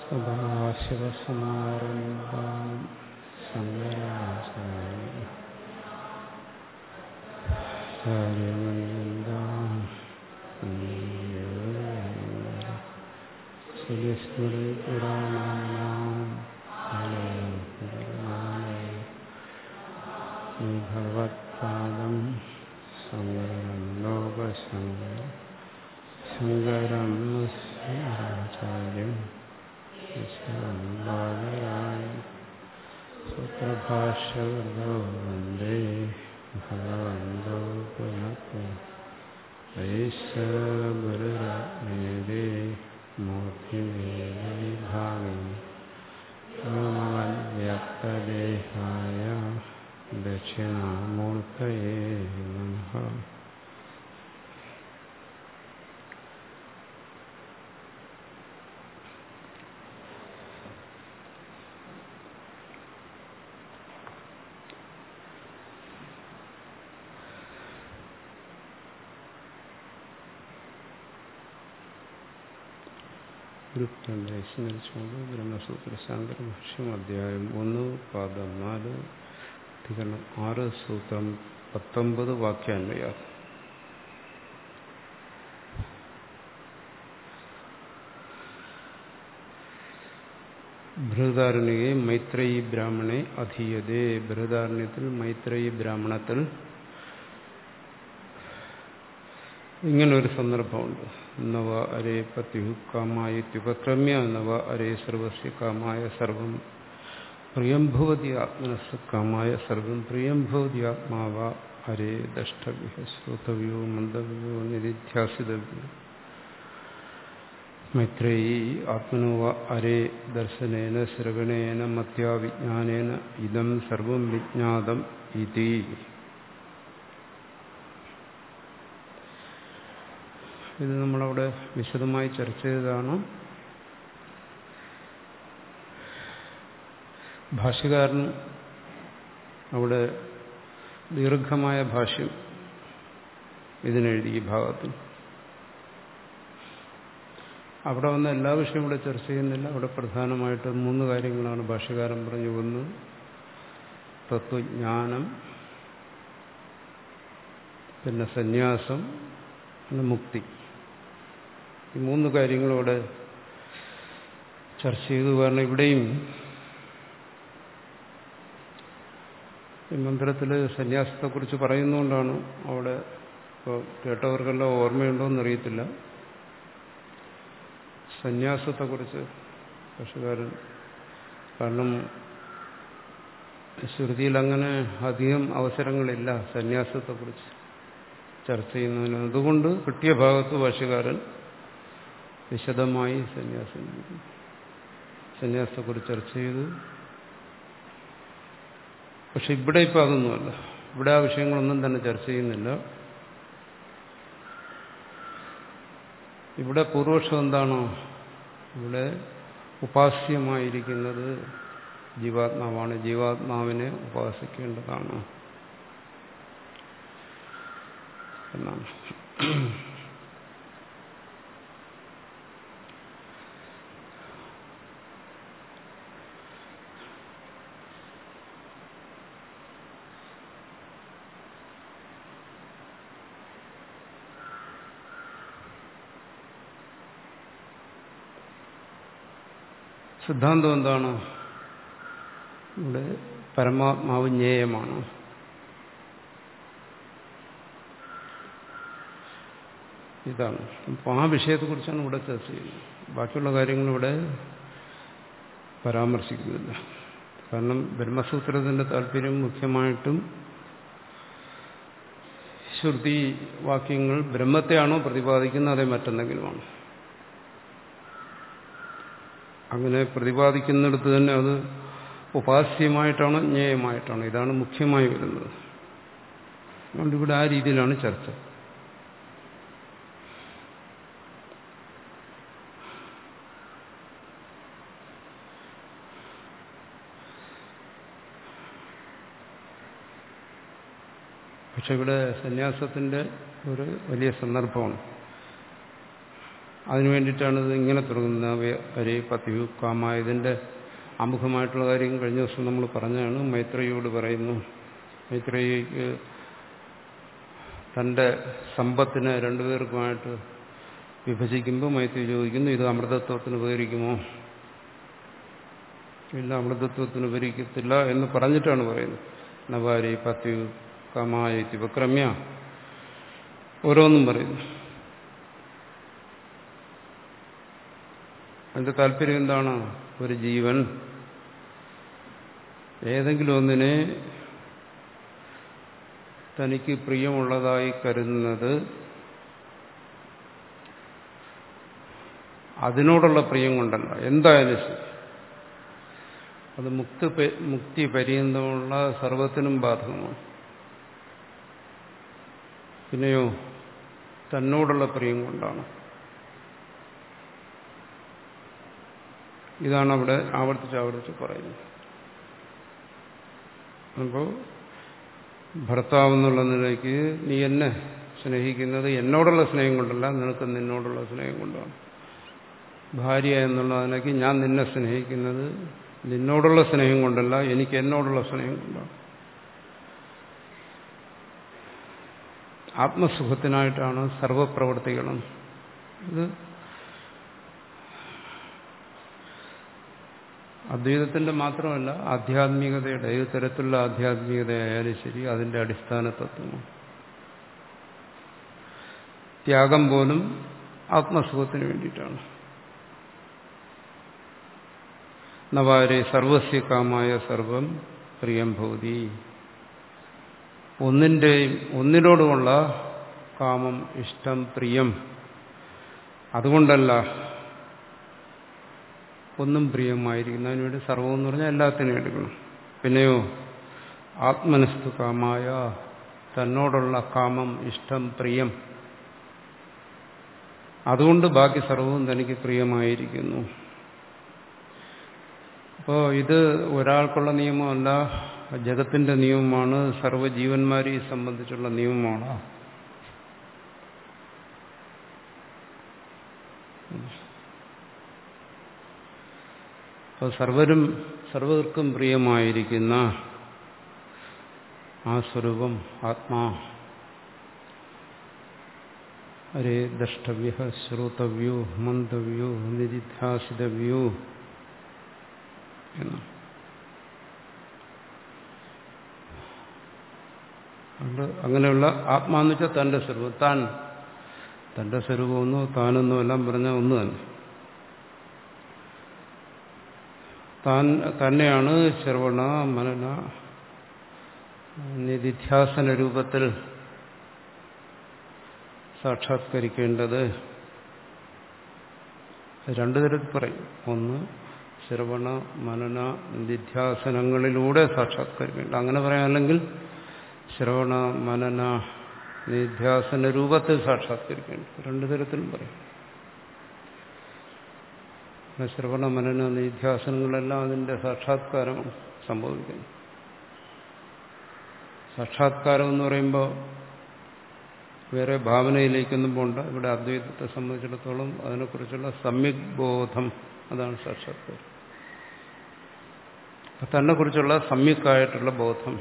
സദാശിവസമാരംഭാം ഭഗവത്പാദം സങ്കരം ലോകശങ്കര ശങ്കരം ആചാര്യം ബാലരായ സൂത്രഭാഷകോ വന്ദേ ഭഗവന്തോ പുനഃ ഐശ്വരഗുരുരേ മൂർത്തിമേഭാഗി വ്യോമവ്യക്തദേഹായ ദക്ഷിണാമൂർത്തയേ നമഃ സ്മരിച്ചുകൊണ്ട് ബ്രഹ്മസൂത്ര ശാന്തര ഭാഷ്യം അധ്യായം ഒന്ന് പാദം നാല് അധികരണം ആറ് സൂത്രം പത്തൊമ്പത് വാക്യാന്വയ ബൃഹദാരണ്യെ മൈത്രേയി ബ്രാഹ്മണെ അധീയതേ ബൃഹദാരണ്യത്തിൽ മൈത്രേയി ബ്രാഹ്മണത്തിൽ ഇങ്ങനൊരു സന്ദർഭമുണ്ട് നവ അരേ പത്യു കാമായുപക്രമ്യ നവ അരേ സർവസ്യ കാമായ സർവം പ്രിയം ഭവതി ആത്മനസ് കാമായ സർവം പ്രിയം ഭവതി ആത്മാവ അരേ ദ്രഷ്ടവ്യ ശ്രോതവ്യോ മന്ദവ്യോ നിരിധ്യാസിതവ്യോ മൈത്രേയി ആത്മനോ വ അരേ ദർശനേന ശ്രവണേന മത്യാവിജ്ഞാനേന ഇതം സർവം വിജ്ഞാതം ഇതി ഇത് നമ്മളവിടെ വിശദമായി ചർച്ച ചെയ്തതാണ് ഭാഷ്യകാരൻ അവിടെ ദീർഘമായ ഭാഷ്യം ഇതിനെഴുതി ഈ ഭാഗത്തിൽ അവിടെ വന്ന എല്ലാ വിഷയവും ഇവിടെ ചർച്ച ചെയ്യുന്നില്ല അവിടെ പ്രധാനമായിട്ട് മൂന്ന് കാര്യങ്ങളാണ് ഭാഷ്യകാരൻ പറഞ്ഞു ഒന്ന് തത്വജ്ഞാനം പിന്നെ സന്യാസം പിന്നെ മുക്തി ഈ മൂന്ന് കാര്യങ്ങളും ഇവിടെ ചർച്ച ചെയ്തു കാരണം ഇവിടെയും ഈ മന്ത്രത്തിൽ സന്യാസത്തെക്കുറിച്ച് പറയുന്നതുകൊണ്ടാണ് അവിടെ ഇപ്പോൾ കേട്ടവർക്കെല്ലാം ഓർമ്മയുണ്ടോ എന്നറിയത്തില്ല സന്യാസത്തെക്കുറിച്ച് കർഷകാരൻ കാരണം ശ്രുതിയിൽ അങ്ങനെ അധികം അവസരങ്ങളില്ല സന്യാസത്തെക്കുറിച്ച് ചർച്ച ചെയ്യുന്നതിന് അതുകൊണ്ട് കിട്ടിയ ഭാഗത്ത് ഭാഷകാരൻ വിശദമായി സന്യാസം സന്യാസത്തെക്കുറിച്ച് ചർച്ച ചെയ്തു പക്ഷെ ഇവിടെ ഇപ്പം അതൊന്നുമല്ല ഇവിടെ ആ വിഷയങ്ങളൊന്നും തന്നെ ചർച്ച ചെയ്യുന്നില്ല ഇവിടെ പൂർവക്ഷം എന്താണോ ഇവിടെ ഉപാസ്യമായിരിക്കുന്നത് ജീവാത്മാവാണ് ജീവാത്മാവിനെ ഉപാസിക്കേണ്ടതാണ് എന്നാണ് സിദ്ധാന്തം എന്താണ് ഇവിടെ പരമാത്മാവ് ജ്ഞേയമാണ് ഇതാണ് അപ്പോൾ ആ വിഷയത്തെക്കുറിച്ചാണ് ഇവിടെ ചർച്ച ചെയ്യുന്നത് ബാക്കിയുള്ള കാര്യങ്ങൾ ഇവിടെ പരാമർശിക്കുന്നില്ല കാരണം ബ്രഹ്മസൂത്രത്തിന്റെ താല്പര്യം മുഖ്യമായിട്ടും ശ്രുതി വാക്യങ്ങൾ ബ്രഹ്മത്തെയാണോ പ്രതിപാദിക്കുന്നത് അതേ മറ്റെന്തെങ്കിലുമാണ് അങ്ങനെ പ്രതിപാദിക്കുന്നിടത്ത് തന്നെ അത് ഉപാസ്യമായിട്ടാണോ ജ്ഞേയമായിട്ടാണോ ഇതാണ് മുഖ്യമായി വരുന്നത് അതുകൊണ്ട് ഇവിടെ ആ രീതിയിലാണ് ചർച്ച പക്ഷെ ഇവിടെ സന്യാസത്തിന്റെ ഒരു വലിയ സന്ദർഭമാണ് അതിനു വേണ്ടിയിട്ടാണ് ഇത് ഇങ്ങനെ തുടങ്ങുന്നത് അരേ പത്യു കാമ ഇതിൻ്റെ ആമുഖമായിട്ടുള്ള കാര്യം കഴിഞ്ഞ ദിവസം നമ്മൾ പറഞ്ഞാണ് മൈത്രയോട് പറയുന്നു മൈത്രയ്ക്ക് തൻ്റെ സമ്പത്തിനെ രണ്ടുപേർക്കുമായിട്ട് വിഭജിക്കുമ്പോൾ മൈത്രി ചോദിക്കുന്നു ഇത് അമൃതത്വത്തിന് ഉപകരിക്കുമോ ഇല്ല അമൃതത്വത്തിന് ഉപകരിക്കത്തില്ല എന്ന് പറഞ്ഞിട്ടാണ് പറയുന്നത് നവാരി പത്യു കമായ ഉപക്രമ്യ ഓരോന്നും പറയുന്നു അതിന്റെ താല്പര്യം എന്താണ് ഒരു ജീവൻ ഏതെങ്കിലും ഒന്നിനെ തനിക്ക് പ്രിയമുള്ളതായി കരുതുന്നത് അതിനോടുള്ള പ്രിയം കൊണ്ടല്ല എന്തായാലും ശരി അത് മുക്തി മുക്തി പര്യന്തമുള്ള സർവത്തിനും ബാധകമാണ് പിന്നെയോ തന്നോടുള്ള പ്രിയം കൊണ്ടാണ് ഇതാണ് അവിടെ ആവർത്തിച്ച് ആവർത്തിച്ച് പറയുന്നത് അപ്പോൾ ഭർത്താവെന്നുള്ള നിലയ്ക്ക് നീ എന്നെ സ്നേഹിക്കുന്നത് എന്നോടുള്ള സ്നേഹം കൊണ്ടല്ല നിനക്ക് നിന്നോടുള്ള സ്നേഹം കൊണ്ടാണ് ഭാര്യ എന്നുള്ള നിലയ്ക്ക് ഞാൻ നിന്നെ സ്നേഹിക്കുന്നത് നിന്നോടുള്ള സ്നേഹം കൊണ്ടല്ല എനിക്ക് എന്നോടുള്ള സ്നേഹം കൊണ്ടാണ് ആത്മസുഖത്തിനായിട്ടാണ് സർവപ്രവർത്തികളും ഇത് അദ്വൈതത്തിന്റെ മാത്രമല്ല ആധ്യാത്മികതയുടെ ഏത് തരത്തിലുള്ള ആധ്യാത്മികതയായാലും ശരി അതിന്റെ അടിസ്ഥാന തത്വമാണ് ത്യാഗം പോലും ആത്മസുഖത്തിന് വേണ്ടിയിട്ടാണ് നവാരെ സർവസ്യകാമായ സർവം പ്രിയം ഭൗതി ഒന്നിൻ്റെയും ഒന്നിനോടുമുള്ള കാമം ഇഷ്ടം പ്രിയം അതുകൊണ്ടല്ല ഒന്നും പ്രിയമായിരിക്കുന്നു അതിനുവേണ്ടി സർവം എന്ന് പറഞ്ഞാൽ എല്ലാത്തിനും എടുക്കണം പിന്നെയോ ആത്മനസ്തു കാമായ തന്നോടുള്ള കാമം ഇഷ്ടം പ്രിയം അതുകൊണ്ട് ബാക്കി സർവവും തനിക്ക് പ്രിയമായിരിക്കുന്നു അപ്പോൾ ഇത് ഒരാൾക്കുള്ള നിയമമല്ല ജഗത്തിന്റെ നിയമമാണ് സർവ്വജീവന്മാരെ സംബന്ധിച്ചുള്ള നിയമമാണ് അപ്പോൾ സർവരും സർവർക്കും പ്രിയമായിരിക്കുന്ന ആ സ്വരൂപം ആത്മാ അരേ ദ്രഷ്ടവ്യ ശ്രോതവ്യോ മന്തവ്യോ നിരിധ്യാസിതവ്യോ എന്ന് അതുകൊണ്ട് അങ്ങനെയുള്ള ആത്മാന്ന് വെച്ചാൽ തന്റെ സ്വരൂപം താൻ തന്റെ സ്വരൂപമൊന്നോ താനെന്നോ എല്ലാം പറഞ്ഞാൽ ഒന്ന് തന്നെ താൻ തന്നെയാണ് ശ്രവണ മനന നിധിധ്യാസന രൂപത്തിൽ സാക്ഷാത്കരിക്കേണ്ടത് രണ്ടു തരത്തിൽ പറയും ഒന്ന് ശ്രവണ മനന നിധ്യാസനങ്ങളിലൂടെ സാക്ഷാത്കരിക്കേണ്ട അങ്ങനെ പറയാം അല്ലെങ്കിൽ ശ്രവണ മനന നിധ്യാസന രൂപത്തിൽ സാക്ഷാത്കരിക്കേണ്ട രണ്ടു തരത്തിലും പറയും ശ്രവണ മനന നിധ്യാസനങ്ങളെല്ലാം അതിന്റെ സാക്ഷാത്കാരം സംഭവിക്കുന്നു സാക്ഷാത്കാരം എന്ന് പറയുമ്പോൾ വേറെ ഭാവനയിലേക്കൊന്നും പോണ്ട ഇവിടെ അദ്വൈതത്തെ സംബന്ധിച്ചിടത്തോളം അതിനെക്കുറിച്ചുള്ള സമ്യക് ബോധം അതാണ് സാക്ഷാത്കാരം തന്നെ കുറിച്ചുള്ള സമ്യക്കായിട്ടുള്ള ബോധം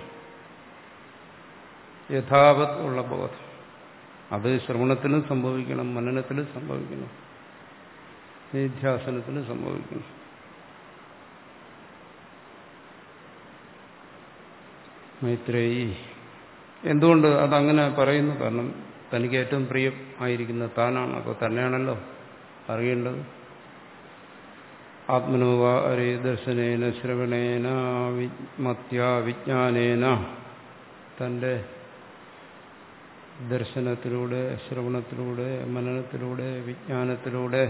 യഥാവത് ഉള്ള ബോധം അത് ശ്രവണത്തിലും സംഭവിക്കണം മനനത്തിലും സംഭവിക്കണം നിധ്യാസനത്തിലും സംഭവിക്കണം മൈത്രേയി എന്തുകൊണ്ട് അതങ്ങനെ പറയുന്നു കാരണം തനിക്ക് ഏറ്റവും പ്രിയം ആയിരിക്കുന്ന താനാണ് അപ്പോൾ തന്നെയാണല്ലോ അറിയേണ്ടത് ആത്മനോവ അരേ ദർശനേന ശ്രവണേന മത്യ വിജ്ഞാനേന തൻ്റെ ദർശനത്തിലൂടെ ശ്രവണത്തിലൂടെ മനനത്തിലൂടെ വിജ്ഞാനത്തിലൂടെ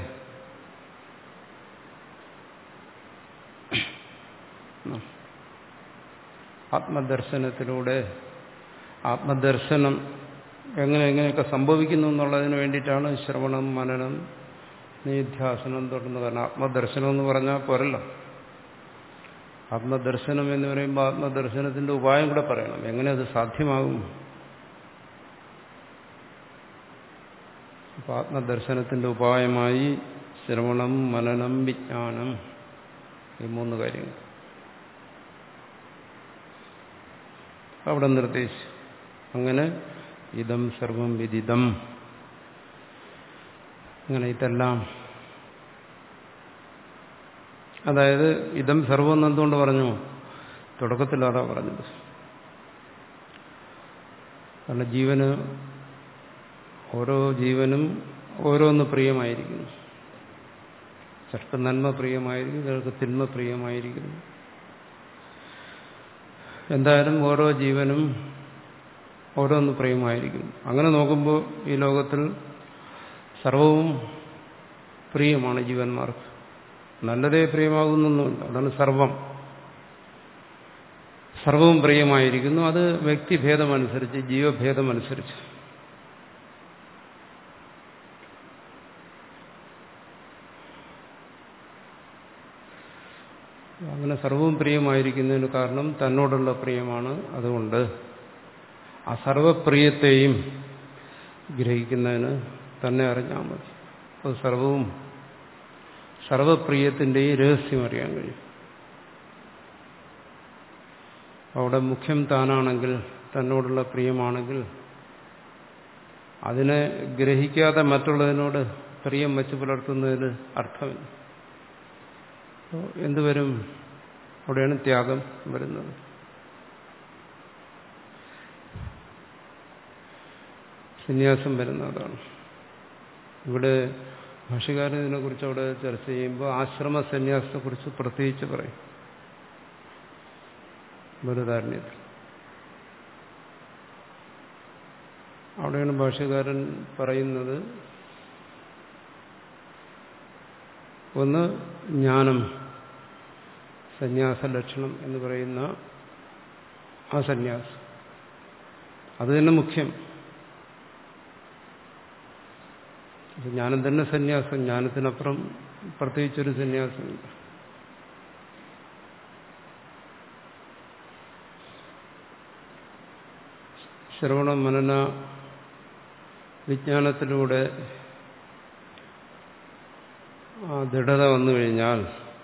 ആത്മദർശനത്തിലൂടെ ആത്മദർശനം എങ്ങനെ എങ്ങനെയൊക്കെ സംഭവിക്കുന്നു എന്നുള്ളതിന് വേണ്ടിയിട്ടാണ് ശ്രവണം മനനം നിധ്യാസനം തുടർന്ന് കാരണം ആത്മദർശനം എന്ന് പറഞ്ഞാൽ പോരല്ലോ ആത്മദർശനം എന്ന് പറയുമ്പോൾ ആത്മദർശനത്തിന്റെ ഉപായം കൂടെ പറയണം എങ്ങനെ അത് സാധ്യമാകും അപ്പോൾ ആത്മദർശനത്തിന്റെ ഉപായമായി ശ്രവണം മനനം വിജ്ഞാനം ഈ മൂന്ന് കാര്യങ്ങൾ അവിടെ നിർദ്ദേശിച്ചു അങ്ങനെ ഇതം സർവം വിദിതം അങ്ങനെ ഇതെല്ലാം അതായത് ഇതം സർവം എന്തുകൊണ്ട് പറഞ്ഞു തുടക്കത്തിൽ അതാ പറഞ്ഞത് കാരണം ജീവന് ഓരോ ജീവനും ഓരോന്ന് പ്രിയമായിരിക്കുന്നു ചിലർക്ക് നന്മ പ്രിയമായിരിക്കും ചിലർക്ക് തിന്മ പ്രിയമായിരിക്കുന്നു എന്തായാലും ഓരോ ജീവനും ഓരോന്ന് പ്രിയമായിരിക്കും അങ്ങനെ നോക്കുമ്പോൾ ഈ ലോകത്തിൽ സർവവും പ്രിയമാണ് ജീവന്മാർക്ക് നല്ലതേ പ്രിയമാകുന്നൊന്നുമില്ല അതാണ് സർവം സർവവും പ്രിയമായിരിക്കുന്നു അത് വ്യക്തിഭേദമനുസരിച്ച് ജീവഭേദമനുസരിച്ച് അങ്ങനെ സർവവും പ്രിയമായിരിക്കുന്നതിന് കാരണം തന്നോടുള്ള പ്രിയമാണ് അതുകൊണ്ട് ആ സർവപ്രിയത്തെയും ഗ്രഹിക്കുന്നതിന് തന്നെ അറിഞ്ഞാൽ മതി അത് സർവവും സർവപ്രിയത്തിൻ്റെയും രഹസ്യം അറിയാൻ കഴിയും അവിടെ മുഖ്യം താനാണെങ്കിൽ തന്നോടുള്ള പ്രിയമാണെങ്കിൽ അതിനെ ഗ്രഹിക്കാതെ മറ്റുള്ളതിനോട് പ്രിയം വെച്ച് പുലർത്തുന്നതിന് അർത്ഥമില്ല എന്തുവരും അവിടെയാണ് ത്യാഗം വരുന്നത് സന്യാസം വരുന്നതാണ് ഇവിടെ ഭാഷകാരൻ ഇതിനെക്കുറിച്ച് അവിടെ ചർച്ച ചെയ്യുമ്പോൾ ആശ്രമ സന്യാസത്തെക്കുറിച്ച് പ്രത്യേകിച്ച് പറയും ബലധാരണ്യത്തിൽ അവിടെയാണ് ഭാഷകാരൻ പറയുന്നത് ഒന്ന് ജ്ഞാനം സന്യാസ ലക്ഷണം എന്ന് പറയുന്ന ആ സന്യാസം അത് തന്നെ മുഖ്യം ജ്ഞാനം തന്നെ സന്യാസം ജ്ഞാനത്തിനപ്പുറം പ്രത്യേകിച്ചൊരു സന്യാസമില്ല ശ്രവണ മനന വിജ്ഞാനത്തിലൂടെ ആ ദൃഢത വന്നു കഴിഞ്ഞാൽ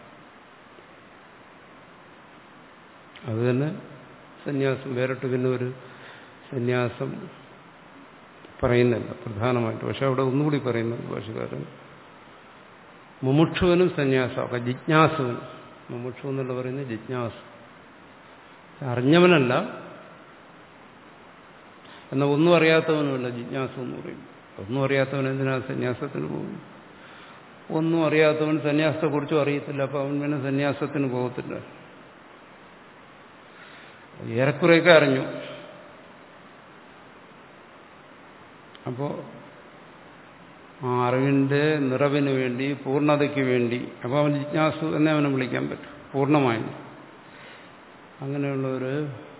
അത് തന്നെ സന്യാസം വേറിട്ട് പിന്നെ ഒരു സന്യാസം പറയുന്നില്ല പ്രധാനമായിട്ട് പക്ഷെ അവിടെ ഒന്നുകൂടി പറയുന്നുണ്ട് ഭാഷകാരൻ മുമുക്ഷുവനും സന്യാസമാക്കാം ജിജ്ഞാസുവനും മുമുക്ഷു എന്നുള്ള പറയുന്നത് ജിജ്ഞാസു അറിഞ്ഞവനല്ല എന്നാൽ ഒന്നും അറിയാത്തവനുമല്ല ജിജ്ഞാസു എന്ന് പറയും ഒന്നും അറിയാത്തവൻ എന്തിനാ സന്യാസത്തിന് പോകും ഒന്നും അറിയാത്തവൻ സന്യാസത്തെക്കുറിച്ചും അറിയത്തില്ല അപ്പം അവൻ പിന്നെ സന്യാസത്തിന് പോകത്തില്ല ഏറെക്കുറെയൊക്കെ അറിഞ്ഞു അപ്പോൾ ആ അറിവിന്റെ നിറവിന് വേണ്ടി പൂർണ്ണതയ്ക്ക് വേണ്ടി അപ്പോൾ അവൻ ജിജ്ഞാസു എന്നേ അവനെ വിളിക്കാൻ പറ്റും പൂർണ്ണമായി അങ്ങനെയുള്ള ഒരു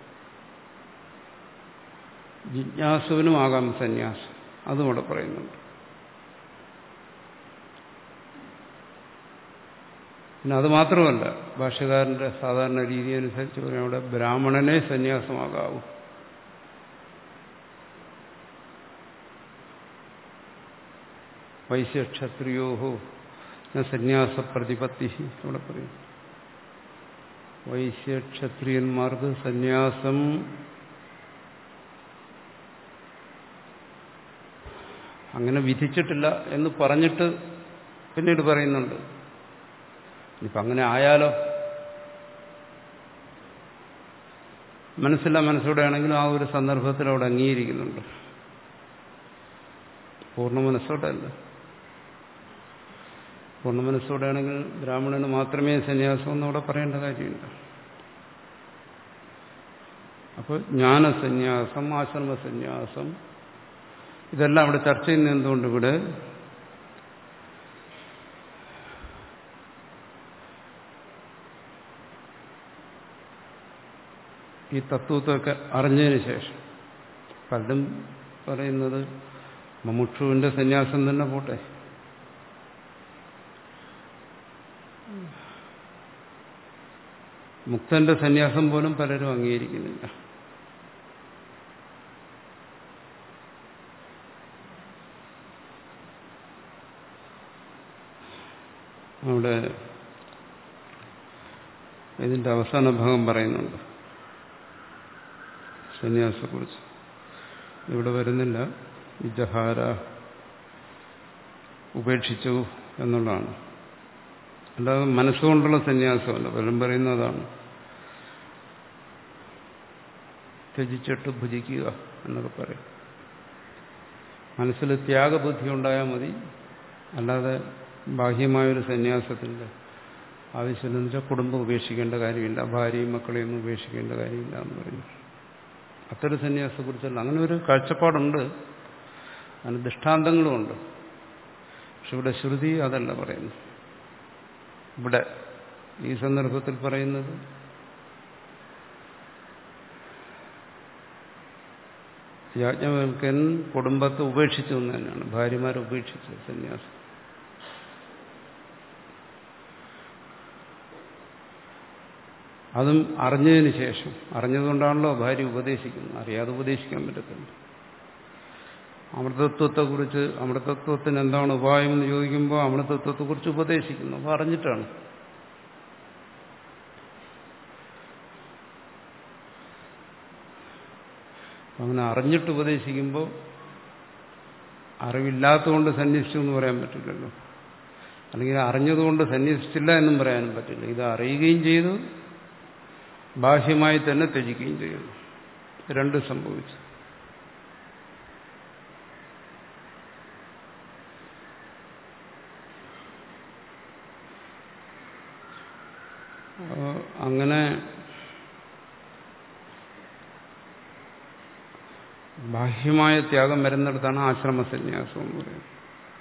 ജിജ്ഞാസുവിനുമാകാം സന്യാസം അതും ഇവിടെ പറയുന്നുണ്ട് പിന്നെ അത് മാത്രമല്ല ഭാഷകാരന്റെ സാധാരണ രീതി അനുസരിച്ച് പറയാം അവിടെ ബ്രാഹ്മണനെ സന്യാസമാകാവൂ വൈശ്യക്ഷത്രിയോഹോ സന്യാസ പ്രതിപത്തി അവിടെ പറയും വൈശ്യക്ഷത്രിയന്മാർക്ക് സന്യാസം അങ്ങനെ വിധിച്ചിട്ടില്ല എന്ന് പറഞ്ഞിട്ട് പിന്നീട് പറയുന്നുണ്ട് ഇനിയിപ്പം അങ്ങനെ ആയാലോ മനസ്സില്ല മനസ്സോടെ ആണെങ്കിലും ആ ഒരു സന്ദർഭത്തിൽ അവിടെ അംഗീകരിക്കുന്നുണ്ട് പൂർണ്ണ മനസ്സോടെ അല്ല പൂർണ്ണ മനസ്സോടെ ആണെങ്കിൽ ബ്രാഹ്മണന് മാത്രമേ സന്യാസം എന്ന് അവിടെ പറയേണ്ട കാര്യമില്ല അപ്പോൾ ജ്ഞാനസന്യാസം ആശ്രമസന്യാസം ഇതെല്ലാം അവിടെ ചർച്ച ചെയ്യുന്ന എന്തുകൊണ്ട് ഇവിടെ ഈ തത്വത്തൊക്കെ അറിഞ്ഞതിന് ശേഷം പലരും പറയുന്നത് മമുക്ഷുവിന്റെ സന്യാസം തന്നെ പോട്ടെ മുക്തന്റെ സന്യാസം പോലും പലരും അംഗീകരിക്കുന്നില്ല അവിടെ ഇതിന്റെ അവസാന ഭാഗം പറയുന്നുണ്ട് സന്യാസത്തെക്കുറിച്ച് ഇവിടെ വരുന്നില്ല വിജഹാര ഉപേക്ഷിച്ചു എന്നുള്ളതാണ് അല്ലാതെ മനസ്സുകൊണ്ടുള്ള സന്യാസമല്ല പലരും പറയുന്നതാണ് ത്യജിച്ചിട്ട് ഭുജിക്കുക എന്നൊക്കെ പറയും മനസ്സിൽ ത്യാഗബുദ്ധി ഉണ്ടായാൽ മതി അല്ലാതെ ബാഹ്യമായൊരു സന്യാസത്തിൻ്റെ ആവശ്യമെന്ന് വെച്ചാൽ കുടുംബം ഉപേക്ഷിക്കേണ്ട കാര്യമില്ല ഭാര്യയും മക്കളെയൊന്നും ഉപേക്ഷിക്കേണ്ട കാര്യമില്ല എന്ന് പറയുന്നു അത്തരം സന്യാസത്തെക്കുറിച്ചല്ല അങ്ങനെ ഒരു കാഴ്ചപ്പാടുണ്ട് അതിന് ദൃഷ്ടാന്തങ്ങളുമുണ്ട് പക്ഷെ ഇവിടെ ശ്രുതി അതല്ല പറയുന്നു ഇവിടെ ഈ സന്ദർഭത്തിൽ പറയുന്നത് യാജ്ഞവൽക്കൻ കുടുംബത്തെ ഉപേക്ഷിച്ചു എന്ന് തന്നെയാണ് ഭാര്യമാരെ ഉപേക്ഷിച്ചു സന്യാസം അതും അറിഞ്ഞതിന് ശേഷം അറിഞ്ഞതുകൊണ്ടാണല്ലോ ഭാര്യ ഉപദേശിക്കുന്നത് അറിയാതെ ഉപദേശിക്കാൻ പറ്റത്തില്ല അമൃതത്വത്തെക്കുറിച്ച് അമൃതത്വത്തിന് എന്താണ് ഉപായം എന്ന് ചോദിക്കുമ്പോൾ അമൃതത്വത്തെക്കുറിച്ച് ഉപദേശിക്കുന്നു അപ്പോൾ അറിഞ്ഞിട്ടാണ് അങ്ങനെ അറിഞ്ഞിട്ട് ഉപദേശിക്കുമ്പോൾ അറിവില്ലാത്തതുകൊണ്ട് സന്യസിച്ചു എന്ന് പറയാൻ പറ്റില്ലല്ലോ അല്ലെങ്കിൽ അറിഞ്ഞതുകൊണ്ട് സന്യസിച്ചില്ല എന്നും പറയാനും പറ്റില്ല ഇത് അറിയുകയും ചെയ്തു ബാഹ്യമായി തന്നെ ത്യജിക്കുകയും ചെയ്യുന്നു രണ്ട് സംഭവിച്ചു അങ്ങനെ ബാഹ്യമായ ത്യാഗം വരുന്നിടത്താണ് ആശ്രമസന്യാസം എന്ന് പറയുന്നത്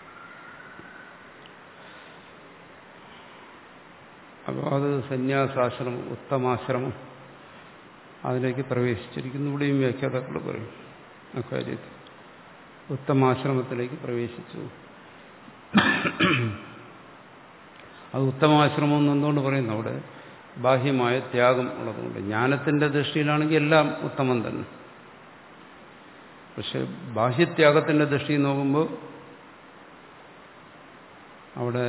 അപ്പോൾ അത് സന്യാസാശ്രമം ഉത്തമാശ്രമം അതിലേക്ക് പ്രവേശിച്ചിരിക്കുന്നു ഇവിടെയും വ്യാഖ്യാതാക്കൾ പറയും അക്കാര്യത്തിൽ ഉത്തമാശ്രമത്തിലേക്ക് പ്രവേശിച്ചു അത് ഉത്തമാശ്രമം എന്നെന്തുകൊണ്ട് പറയുന്നു അവിടെ ബാഹ്യമായ ത്യാഗം ഉള്ളതുകൊണ്ട് ജ്ഞാനത്തിന്റെ ദൃഷ്ടിയിലാണെങ്കിൽ എല്ലാം ഉത്തമം തന്നെ പക്ഷെ ബാഹ്യത്യാഗത്തിന്റെ ദൃഷ്ടി നോക്കുമ്പോൾ അവിടെ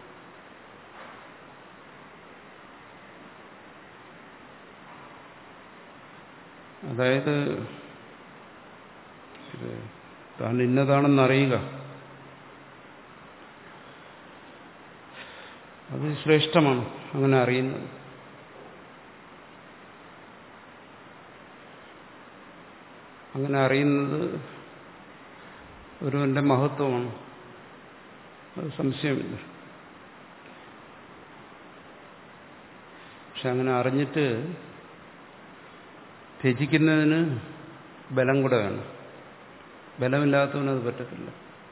അതായത് ഇത് താൻ ഇന്നതാണെന്ന് അറിയുക അത് ശ്രേഷ്ഠമാണ് അങ്ങനെ അറിയുന്നത് അങ്ങനെ അറിയുന്നത് ഒരുവന്റെ മഹത്വമാണ് അത് സംശയമില്ല പക്ഷെ അങ്ങനെ അറിഞ്ഞിട്ട് ത്യജിക്കുന്നതിന് ബലം കൂടെ വേണം ബലമില്ലാത്തവനത് പറ്റത്തില്ല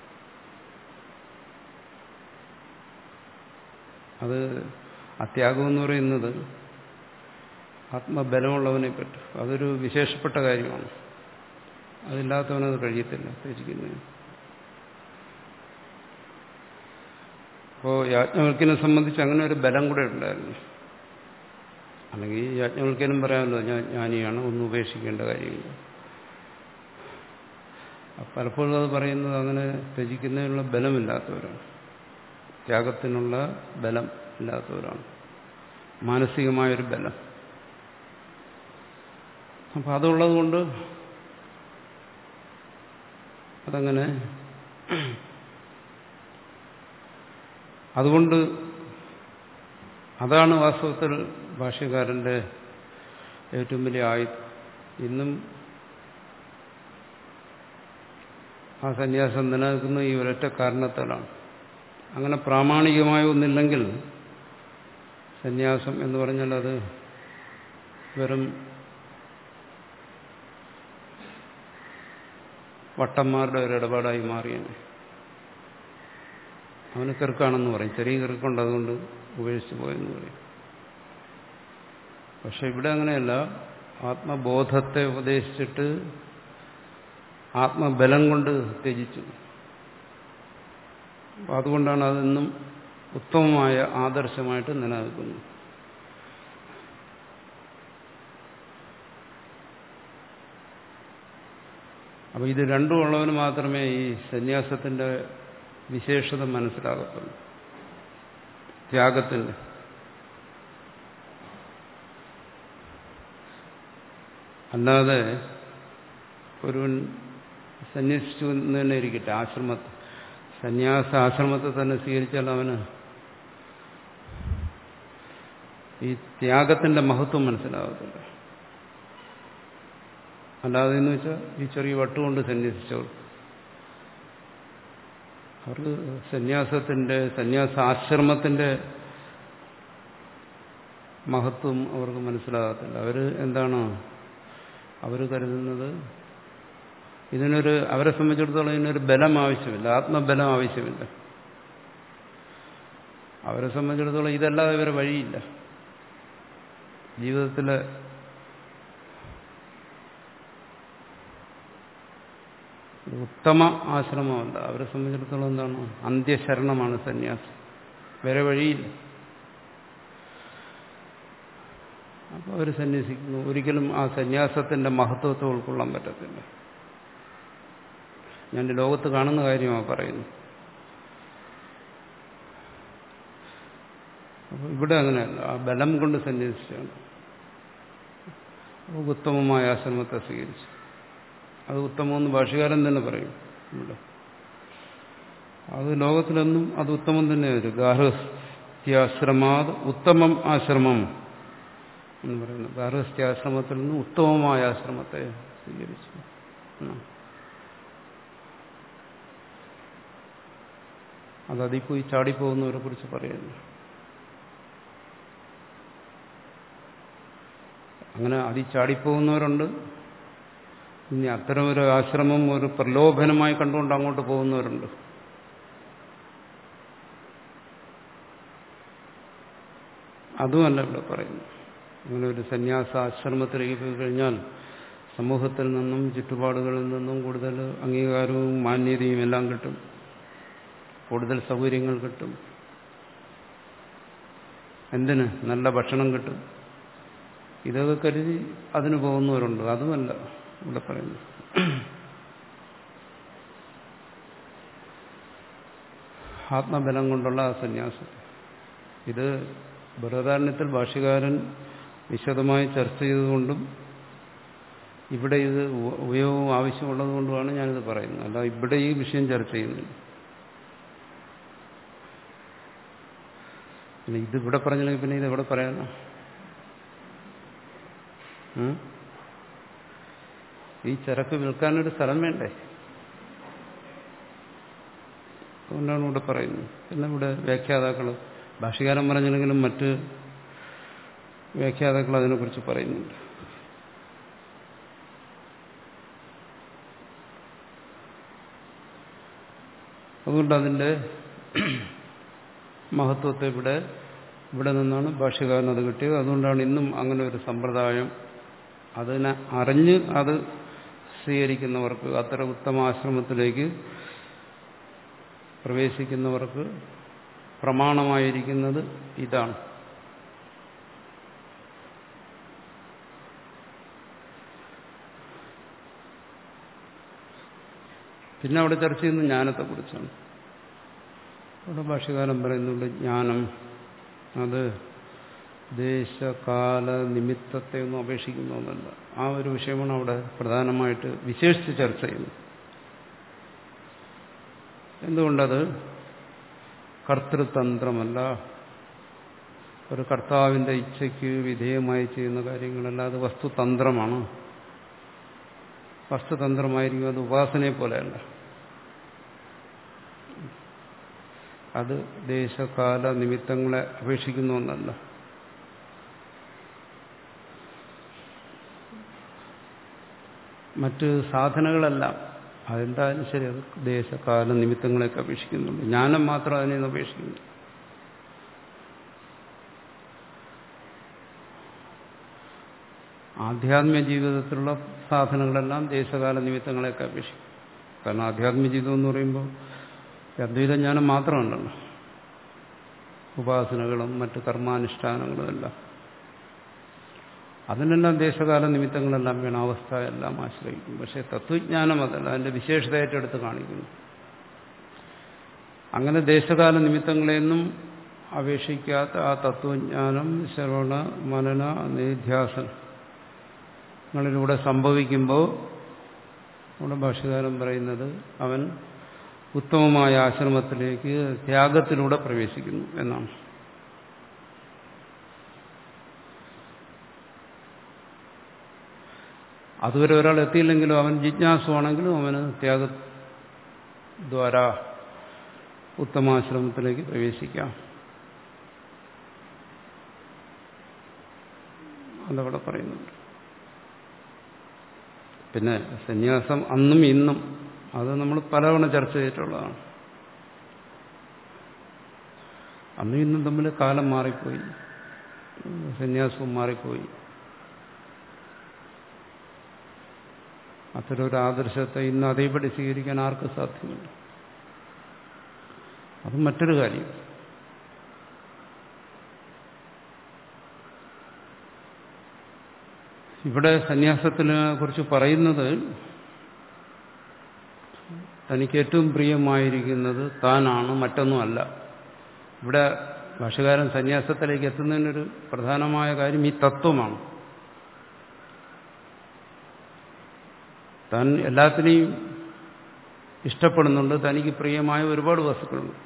അത് അത്യാഗം എന്ന് പറയുന്നത് ആത്മബലമുള്ളവനെ പറ്റും അതൊരു വിശേഷപ്പെട്ട കാര്യമാണ് അതില്ലാത്തവനത് കഴിയത്തില്ല ത്യജിക്കുന്നതിന് അപ്പോൾ യാജ്ഞവൽക്കിനെ സംബന്ധിച്ച് അങ്ങനെ ഒരു ബലം കൂടെ ഉണ്ടായിരുന്നു അല്ലെങ്കിൽ യാജ്ഞവൽക്കനും പറയാമല്ലോ ഞാൻ ജ്ഞാനിയാണ് ഒന്നും ഉപേക്ഷിക്കേണ്ട കാര്യമില്ല പലപ്പോഴും അത് പറയുന്നത് അങ്ങനെ ത്യജിക്കുന്നതിനുള്ള ബലമില്ലാത്തവരാണ് ത്യാഗത്തിനുള്ള ബലം ഇല്ലാത്തവരാണ് മാനസികമായൊരു ബലം അപ്പം അതുള്ളത് കൊണ്ട് അതങ്ങനെ അതുകൊണ്ട് അതാണ് വാസ്തവത്തിൽ ഭാഷ്യകാരന്റെ ഏറ്റവും വലിയ ആയുധം ഇന്നും ആ സന്യാസം നിലനിൽക്കുന്ന ഈ ഒരൊറ്റ കാരണത്താലാണ് അങ്ങനെ പ്രാമാണികമായ ഒന്നില്ലെങ്കിൽ സന്യാസം എന്ന് പറഞ്ഞാൽ അത് വെറും വട്ടന്മാരുടെ ഒരു ഇടപാടായി മാറിയാണ് അവന് കെറുക്കാണെന്ന് പറയും ചെറിയ കെറുക്കുണ്ട് അതുകൊണ്ട് ഉപേക്ഷിച്ചു പോയെന്ന് പറയും പക്ഷെ ഇവിടെ അങ്ങനെയല്ല ആത്മബോധത്തെ ഉപദേശിച്ചിട്ട് ആത്മബലം കൊണ്ട് ത്യജിച്ചു അതുകൊണ്ടാണ് അതെന്നും ഉത്തമമായ ആദർശമായിട്ട് നിലനിൽക്കുന്നത് അപ്പോൾ ഇത് രണ്ടും ഉള്ളവന് മാത്രമേ ഈ സന്യാസത്തിന്റെ വിശേഷത മനസ്സിലാകത്തുള്ളൂ ത്യാഗത്തിന്റെ അല്ലാതെ ഒരുവൻ സന്യസിച്ചു എന്ന് തന്നെ ഇരിക്കട്ടെ ആശ്രമത്തെ സന്യാസ ആശ്രമത്തെ തന്നെ സ്വീകരിച്ചാൽ അവന് ഈ ത്യാഗത്തിന്റെ മഹത്വം മനസ്സിലാകത്തില്ല അല്ലാതെ എന്ന് വെച്ചാൽ ഈ ചെറിയ വട്ടുകൊണ്ട് സന്യസിച്ചവർ അവർക്ക് സന്യാസത്തിന്റെ സന്യാസാശ്രമത്തിന്റെ മഹത്വം അവർക്ക് മനസ്സിലാകത്തില്ല അവർ എന്താണ് അവർ കരുതുന്നത് ഇതിനൊരു അവരെ സംബന്ധിച്ചിടത്തോളം ഇതിനൊരു ബലം ആവശ്യമില്ല ആത്മബലം ആവശ്യമില്ല അവരെ സംബന്ധിച്ചിടത്തോളം ഇതല്ലാതെ ഇവരെ വഴിയില്ല ജീവിതത്തിലെ ഉത്തമ ആശ്രമമല്ല അവരെ സംബന്ധിച്ചിടത്തോളം എന്താണ് അന്ത്യശരണമാണ് സന്യാസം വേറെ വഴിയില്ല അപ്പോൾ അവർ സന്യസിക്കുന്നു ഒരിക്കലും ആ സന്യാസത്തിന്റെ മഹത്വത്തെ ഉൾക്കൊള്ളാൻ പറ്റത്തില്ല ഞാൻ ലോകത്ത് കാണുന്ന കാര്യമാണ് പറയുന്നത് അപ്പോൾ ഇവിടെ അങ്ങനെയല്ല ആ ബലം കൊണ്ട് സന്യസിച്ചാണ് ഉത്തമമായ ആശ്രമത്തെ സ്വീകരിച്ചു അത് ഉത്തമമെന്ന് ഭാഷകാരൻ തന്നെ പറയും ഇവിടെ അത് ലോകത്തിലൊന്നും അത് ഉത്തമം തന്നെ വരും ഗാർഹസ്ഥ്യാശ്രമാത് ഉത്തമം ആശ്രമം എന്ന് പറയുന്നു ഗാർഹസ്ഥ്യാശ്രമത്തിൽ നിന്ന് ഉത്തമമായ ആശ്രമത്തെ സ്വീകരിച്ചു അത് അതിൽ പോയി ചാടിപ്പോകുന്നവരെ കുറിച്ച് പറയുന്നു അങ്ങനെ അതിൽ ചാടിപ്പോകുന്നവരുണ്ട് ഇനി അത്തരം ഒരു ആശ്രമം ഒരു പ്രലോഭനമായി കണ്ടുകൊണ്ട് അങ്ങോട്ട് പോകുന്നവരുണ്ട് അതുമല്ല ഇവിടെ പറയുന്നു അങ്ങനെ ഒരു സന്യാസാശ്രമത്തിലേക്ക് പോയി കഴിഞ്ഞാൽ സമൂഹത്തിൽ നിന്നും ചുറ്റുപാടുകളിൽ നിന്നും കൂടുതൽ അംഗീകാരവും മാന്യതയും എല്ലാം കിട്ടും കൂടുതൽ സൗകര്യങ്ങൾ കിട്ടും എന്തിന് നല്ല ഭക്ഷണം കിട്ടും ഇതൊക്കെ കരുതി അതിന് പോകുന്നവരുണ്ട് അതുമല്ല ഇവിടെ പറയുന്നു ആത്മബലം കൊണ്ടുള്ള ആ സന്യാസം ഇത് ബൃഹദാരണ്യത്തിൽ ഭാഷ്യകാരൻ വിശദമായി ചർച്ച ചെയ്തുകൊണ്ടും ഇവിടെ ഇത് ഉപയോഗം ആവശ്യമുള്ളതുകൊണ്ടുമാണ് ഞാനിത് പറയുന്നത് അല്ല ഇവിടെ ഈ വിഷയം ചർച്ച ചെയ്യുന്നില്ല പിന്നെ ഇതിവിടെ പറഞ്ഞില്ലെങ്കിൽ പിന്നെ ഇത് എവിടെ പറയാനോ ഈ ചരക്ക് വിൽക്കാനൊരു സ്ഥലം വേണ്ടേ അതുകൊണ്ടാണ് ഇവിടെ പറയുന്നത് പിന്നെ ഇവിടെ വ്യാഖ്യാതാക്കൾ ഭാഷകാരൻ പറഞ്ഞില്ലെങ്കിലും മറ്റ് വ്യാഖ്യാതാക്കൾ അതിനെക്കുറിച്ച് പറയുന്നുണ്ട് അതുകൊണ്ട് അതിൻ്റെ മഹത്വത്തെ ഇവിടെ ഇവിടെ നിന്നാണ് ഭാഷ്യകാരൻ അത് കിട്ടിയത് അതുകൊണ്ടാണ് ഇന്നും അങ്ങനെ ഒരു സമ്പ്രദായം അതിനെ അറിഞ്ഞ് അത് സ്വീകരിക്കുന്നവർക്ക് അത്തരം ഉത്തമാശ്രമത്തിലേക്ക് പ്രവേശിക്കുന്നവർക്ക് പ്രമാണമായിരിക്കുന്നത് ഇതാണ് പിന്നെ അവിടെ ചർച്ച ചെയ്യുന്നത് ജ്ഞാനത്തെക്കുറിച്ചാണ് അവിടെ ഭാഷകാലം പറയുന്നുണ്ട് ജ്ഞാനം അത് ദേശകാല നിമിത്തത്തെ ഒന്നും അപേക്ഷിക്കുന്ന ഒന്നല്ല ആ ഒരു വിഷയമാണ് അവിടെ പ്രധാനമായിട്ട് വിശേഷിച്ച് ചർച്ച ചെയ്യുന്നത് എന്തുകൊണ്ടത് കർത്തൃതന്ത്രമല്ല ഒരു കർത്താവിന്റെ ഇച്ഛയ്ക്ക് വിധേയമായി ചെയ്യുന്ന കാര്യങ്ങളല്ല അത് വസ്തുതന്ത്രമാണ് വസ്തുതന്ത്രമായിരിക്കും അത് ഉപാസനയെ പോലെയല്ല അത് ദേശകാല നിമിത്തങ്ങളെ അപേക്ഷിക്കുന്ന ഒന്നല്ല മറ്റ് സാധനങ്ങളെല്ലാം അതെന്തായാലും ശരി അത് ദേശകാല നിമിത്തങ്ങളെയൊക്കെ അപേക്ഷിക്കുന്നുണ്ട് ജ്ഞാനം മാത്രം അതിനെ അപേക്ഷിക്കുന്നു ആധ്യാത്മിക ജീവിതത്തിലുള്ള സാധനങ്ങളെല്ലാം ദേശകാല നിമിത്തങ്ങളെയൊക്കെ അപേക്ഷിക്കും കാരണം ആധ്യാത്മിക ജീവിതം എന്ന് പറയുമ്പോൾ അദ്വൈത ജ്ഞാനം മാത്രമല്ലല്ലോ ഉപാസനകളും മറ്റ് കർമാനുഷ്ഠാനങ്ങളും എല്ലാം അതിനെല്ലാം ദേശകാല നിമിത്തങ്ങളെല്ലാം വേണം അവസ്ഥ എല്ലാം ആശ്രയിക്കും പക്ഷെ തത്വജ്ഞാനം അതല്ല അതിന്റെ വിശേഷതയായിട്ട് എടുത്ത് കാണിക്കുന്നു അങ്ങനെ ദേശകാല നിമിത്തങ്ങളെയൊന്നും അപേക്ഷിക്കാത്ത ആ തത്വജ്ഞാനം ശ്രവണ മനന നിധ്യാസങ്ങളിലൂടെ സംഭവിക്കുമ്പോൾ നമ്മുടെ ഭാഷകാരൻ പറയുന്നത് അവൻ ഉത്തമമായ ആശ്രമത്തിലേക്ക് ത്യാഗത്തിലൂടെ പ്രവേശിക്കുന്നു എന്നാണ് അതുവരെ ഒരാൾ എത്തിയില്ലെങ്കിലും അവൻ ജിജ്ഞാസുവാണെങ്കിലും അവന് ത്യാഗദ്വാര ഉത്തമാശ്രമത്തിലേക്ക് പ്രവേശിക്കാം അതവിടെ പറയുന്നുണ്ട് പിന്നെ സന്യാസം അന്നും ഇന്നും അത് നമ്മൾ പലതവണ ചർച്ച ചെയ്തിട്ടുള്ളതാണ് അന്നും ഇന്നും തമ്മിൽ കാലം മാറിപ്പോയി സന്യാസവും മാറിപ്പോയി അത്തരമൊരു ആദർശത്തെ ഇന്ന് അതേപടി സ്വീകരിക്കാൻ ആർക്കും സാധ്യമല്ല അത് മറ്റൊരു കാര്യം ഇവിടെ സന്യാസത്തിനെ കുറിച്ച് പറയുന്നത് തനിക്ക് ഏറ്റവും പ്രിയമായിരിക്കുന്നത് താനാണ് മറ്റൊന്നുമല്ല ഇവിടെ ഭാഷകാരൻ സന്യാസത്തിലേക്ക് എത്തുന്നതിനൊരു പ്രധാനമായ കാര്യം ഈ തത്വമാണ് താൻ എല്ലാത്തിനെയും ഇഷ്ടപ്പെടുന്നുണ്ട് തനിക്ക് പ്രിയമായ ഒരുപാട് വസ്തുക്കളുണ്ട്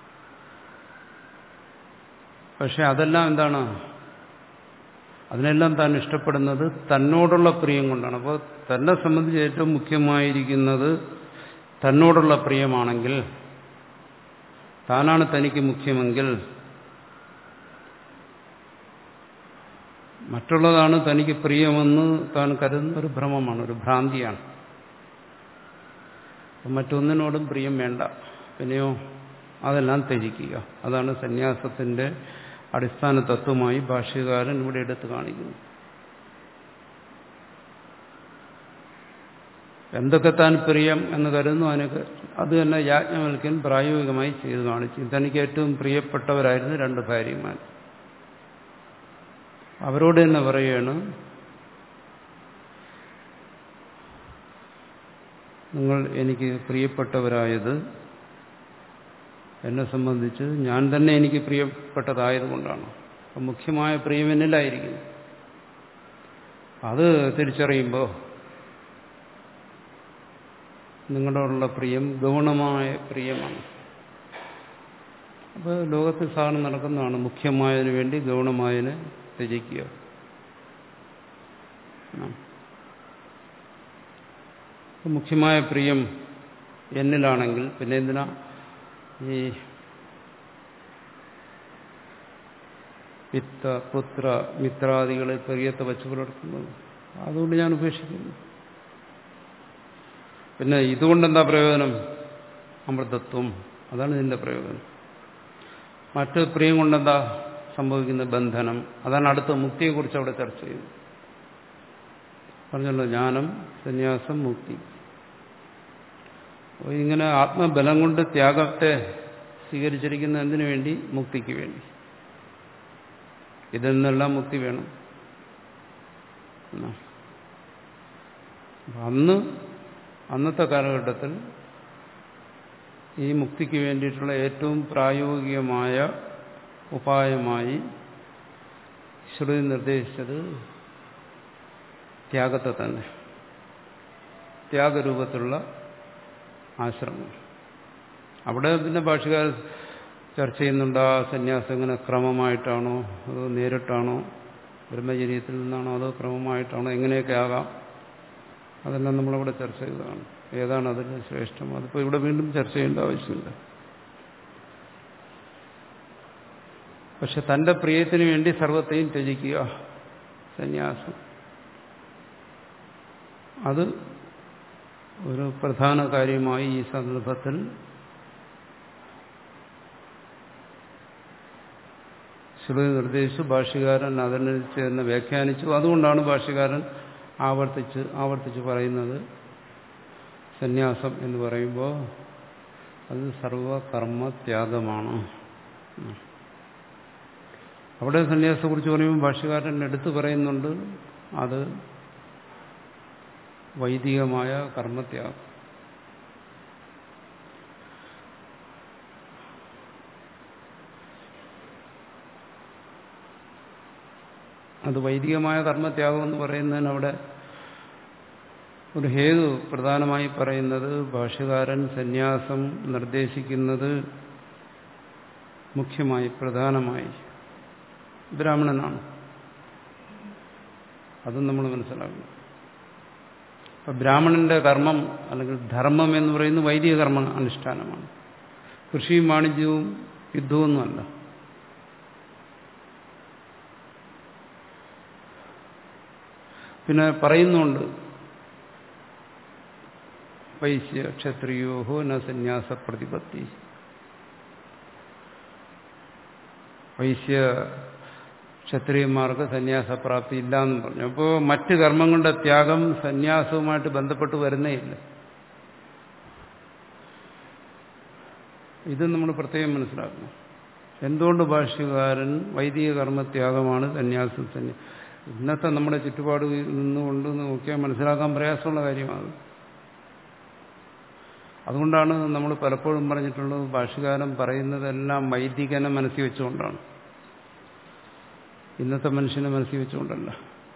പക്ഷെ അതെല്ലാം എന്താണ് അതിനെല്ലാം താൻ ഇഷ്ടപ്പെടുന്നത് തന്നോടുള്ള പ്രിയം കൊണ്ടാണ് അപ്പോൾ തന്നെ സംബന്ധിച്ച് ഏറ്റവും മുഖ്യമായിരിക്കുന്നത് തന്നോടുള്ള പ്രിയമാണെങ്കിൽ താനാണ് തനിക്ക് മുഖ്യമെങ്കിൽ മറ്റുള്ളതാണ് തനിക്ക് പ്രിയമെന്ന് താൻ കരുതുന്ന ഒരു ഭ്രമമാണ് ഒരു ഭ്രാന്തിയാണ് മറ്റൊന്നിനോടും പ്രിയം വേണ്ട പിന്നെയോ അതെല്ലാം ത്യജിക്കുക അതാണ് സന്യാസത്തിന്റെ അടിസ്ഥാന തത്വമായി ഭാഷ്യകാരൻ ഇവിടെ എടുത്തു കാണിക്കുന്നു എന്തൊക്കെ താൻ പ്രിയം എന്ന് കരുതുന്നു അതിനൊക്കെ അത് തന്നെ യാജ്ഞവൽക്കൻ പ്രായോഗികമായി ചെയ്തു കാണിച്ചു തനിക്ക് ഏറ്റവും പ്രിയപ്പെട്ടവരായിരുന്നു രണ്ട് ഭാര്യമാർ അവരോട് തന്നെ പറയുകയാണ് നിങ്ങൾ എനിക്ക് പ്രിയപ്പെട്ടവരായത് എന്നെ സംബന്ധിച്ച് ഞാൻ തന്നെ എനിക്ക് പ്രിയപ്പെട്ടതായതുകൊണ്ടാണ് അപ്പം മുഖ്യമായ പ്രിയം എന്നിലായിരിക്കും അത് തിരിച്ചറിയുമ്പോൾ നിങ്ങളോടുള്ള പ്രിയം ഗൗണമായ പ്രിയമാണ് അപ്പോൾ ലോകത്തിൽ സാധനം നടക്കുന്നതാണ് മുഖ്യമായതിനു വേണ്ടി ഗൗണമായതിനെ ത്യജിക്കുക മുഖ്യമായ പ്രിയം എന്നിലാണെങ്കിൽ പിന്നെ എന്തിനാ ഈ വിത്ത പുത്ര മിത്രാദികളെ പ്രിയത്തെ വച്ചു പുലർത്തുന്നത് അതുകൊണ്ട് ഞാൻ ഉപേക്ഷിക്കുന്നു പിന്നെ ഇതുകൊണ്ടെന്താ പ്രയോജനം അമൃതത്വം അതാണ് ഇതിന്റെ പ്രയോജനം മറ്റ് പ്രിയം കൊണ്ടെന്താ സംഭവിക്കുന്ന ബന്ധനം അതാണ് അടുത്ത മുക്തിയെക്കുറിച്ച് അവിടെ ചർച്ച ചെയ്യുന്നത് പറഞ്ഞല്ലോ ജ്ഞാനം സന്യാസം മുക്തി അപ്പോൾ ഇങ്ങനെ ആത്മബലം കൊണ്ട് ത്യാഗത്തെ സ്വീകരിച്ചിരിക്കുന്ന എന്തിനു വേണ്ടി മുക്തിക്ക് വേണ്ടി ഇതിൽ നിന്നെല്ലാം മുക്തി വേണം അന്ന് അന്നത്തെ കാലഘട്ടത്തിൽ ഈ മുക്തിക്ക് വേണ്ടിയിട്ടുള്ള ഏറ്റവും പ്രായോഗികമായ ഉപായമായി ശ്രുതി നിർദ്ദേശിച്ചത് ത്യാഗത്തെ തന്നെ ത്യാഗരൂപത്തിലുള്ള ആശ്രമം അവിടെ പിന്നെ ഭാഷകാർ ചർച്ച ചെയ്യുന്നുണ്ട് ആ സന്യാസം ഇങ്ങനെ ക്രമമായിട്ടാണോ അതോ നേരിട്ടാണോ ബ്രഹ്മചര്യത്തിൽ നിന്നാണോ അതോ ക്രമമായിട്ടാണോ എങ്ങനെയൊക്കെ ആകാം അതെല്ലാം നമ്മളവിടെ ചർച്ച ചെയ്തതാണ് ഏതാണ് അതിൽ ശ്രേഷ്ഠം അതിപ്പോൾ ഇവിടെ വീണ്ടും ചർച്ച ചെയ്യേണ്ട ആവശ്യമില്ല പക്ഷെ തന്റെ പ്രിയത്തിന് വേണ്ടി സർവത്തെയും ത്യജിക്കുക സന്യാസം അത് ഒരു പ്രധാന കാര്യമായി ഈ സന്ദർഭത്തിൽ ശ്രുതി നിർദ്ദേശിച്ചു ഭാഷ്യകാരൻ അതിനനുസരിച്ച് തന്നെ വ്യാഖ്യാനിച്ചു അതുകൊണ്ടാണ് ഭാഷ്യകാരൻ ആവർത്തിച്ച് ആവർത്തിച്ച് പറയുന്നത് സന്യാസം എന്ന് പറയുമ്പോൾ അത് സർവകർമ്മത്യാഗമാണ് അവിടെ സന്യാസത്തെക്കുറിച്ച് പറയുമ്പോൾ ഭാഷ്യകാരൻ എടുത്തു പറയുന്നുണ്ട് അത് വൈദികമായ കർമ്മത്യാഗം അത് വൈദികമായ കർമ്മത്യാഗം എന്ന് പറയുന്നതിന് അവിടെ ഒരു ഹേതു പ്രധാനമായി പറയുന്നത് ഭാഷ്യകാരൻ സന്യാസം നിർദ്ദേശിക്കുന്നത് മുഖ്യമായി പ്രധാനമായി ബ്രാഹ്മണനാണ് അതും നമ്മൾ മനസ്സിലാക്കണം അപ്പൊ ബ്രാഹ്മണന്റെ കർമ്മം അല്ലെങ്കിൽ ധർമ്മം എന്ന് പറയുന്നത് വൈദിക കർമ്മ അനുഷ്ഠാനമാണ് കൃഷിയും വാണിജ്യവും യുദ്ധമൊന്നുമല്ല പിന്നെ പറയുന്നുണ്ട് വൈശ്യ ക്ഷത്രിയോഹോ ന സന്യാസ പ്രതിപത്തി വൈശ്യ ക്ഷത്രിയന്മാർക്ക് സന്യാസപ്രാപ്തി ഇല്ല എന്നും പറഞ്ഞു അപ്പോൾ മറ്റ് കർമ്മങ്ങളുടെ ത്യാഗം സന്യാസവുമായിട്ട് ബന്ധപ്പെട്ട് വരുന്നേ ഇല്ല ഇത് നമ്മൾ പ്രത്യേകം മനസ്സിലാക്കണം എന്തുകൊണ്ട് ഭാഷ്യകാരൻ വൈദിക കർമ്മത്യാഗമാണ് സന്യാസം സന്യ ഇന്നത്തെ നമ്മുടെ ചുറ്റുപാട് നിന്നുകൊണ്ട് നോക്കിയാൽ മനസ്സിലാക്കാൻ പ്രയാസമുള്ള കാര്യമാണ് അതുകൊണ്ടാണ് നമ്മൾ പലപ്പോഴും പറഞ്ഞിട്ടുള്ളത് ഭാഷകാരൻ പറയുന്നതെല്ലാം വൈദികനെ മനസ്സിൽ വെച്ചുകൊണ്ടാണ് ഇന്നത്തെ മനുഷ്യനെ മനസ്സിൽ വെച്ചുകൊണ്ടല്ല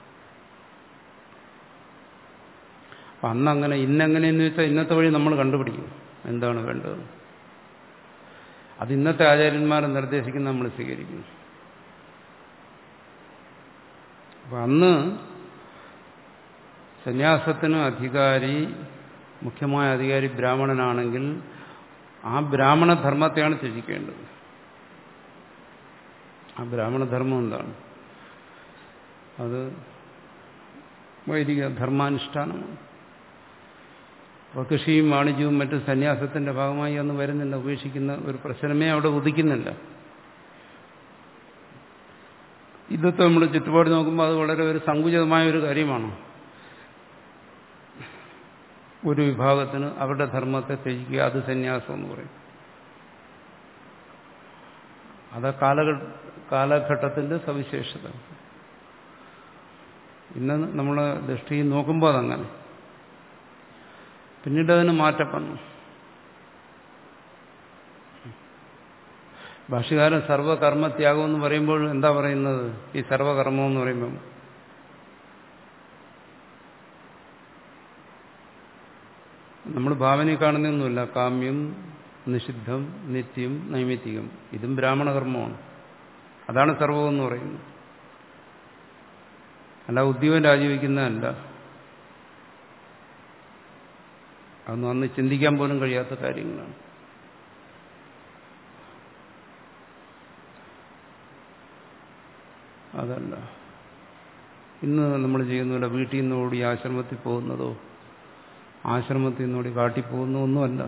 അപ്പം അന്നങ്ങനെ ഇന്നെങ്ങനെയെന്ന് വെച്ചാൽ ഇന്നത്തെ വഴി നമ്മൾ കണ്ടുപിടിക്കും എന്താണ് വേണ്ടത് അത് ഇന്നത്തെ ആചാര്യന്മാരെ നിർദ്ദേശിക്കുന്ന നമ്മൾ സ്വീകരിക്കുന്നു അപ്പം അന്ന് സന്യാസത്തിന് അധികാരി മുഖ്യമായ അധികാരി ബ്രാഹ്മണനാണെങ്കിൽ ആ ബ്രാഹ്മണധർമ്മത്തെയാണ് ത്യജിക്കേണ്ടത് ആ ബ്രാഹ്മണധർമ്മം എന്താണ് അത് വൈദിക ധർമാനുഷ്ഠാനമാണ് അപ്പോൾ കൃഷിയും വാണിജ്യവും മറ്റ് സന്യാസത്തിന്റെ ഭാഗമായി ഒന്നും വരുന്നില്ല ഉപേക്ഷിക്കുന്ന ഒരു പ്രശ്നമേ അവിടെ ഉദിക്കുന്നില്ല ഇതൊക്കെ നമ്മൾ ചുറ്റുപാട് നോക്കുമ്പോൾ അത് വളരെ ഒരു സങ്കുചിതമായ ഒരു കാര്യമാണ് ഒരു വിഭാഗത്തിന് അവരുടെ ധർമ്മത്തെ ത്യജിക്കുക അത് സന്യാസം എന്ന് പറയും അത് കാലഘട്ട കാലഘട്ടത്തിന്റെ സവിശേഷത ഇന്ന് നമ്മളെ ദൃഷ്ടിയിൽ നോക്കുമ്പോൾ അതങ്ങനെ പിന്നീട് അതിന് മാറ്റം വന്നു ഭാഷകാരൻ സർവകർമ്മത്യാഗം എന്ന് പറയുമ്പോൾ എന്താ പറയുന്നത് ഈ സർവകർമ്മം എന്ന് പറയുമ്പം നമ്മൾ ഭാവനയിൽ കാണുന്നൊന്നുമില്ല കാമ്യം നിഷിദ്ധം നിത്യം നൈമിത്തികം ഇതും ബ്രാഹ്മണകർമ്മമാണ് അതാണ് സർവം എന്ന് പറയുന്നത് അല്ല ഉദ്യോഗം രാജിവെക്കുന്നതല്ല അതൊന്നും അന്ന് ചിന്തിക്കാൻ പോലും കഴിയാത്ത കാര്യങ്ങളാണ് അതല്ല ഇന്ന് നമ്മൾ ചെയ്യുന്നില്ല വീട്ടിൽ നിന്ന് ഓടി ആശ്രമത്തിൽ പോകുന്നതോ ആശ്രമത്തിൽ നിന്നോടി കാട്ടി പോകുന്ന ഒന്നുമല്ല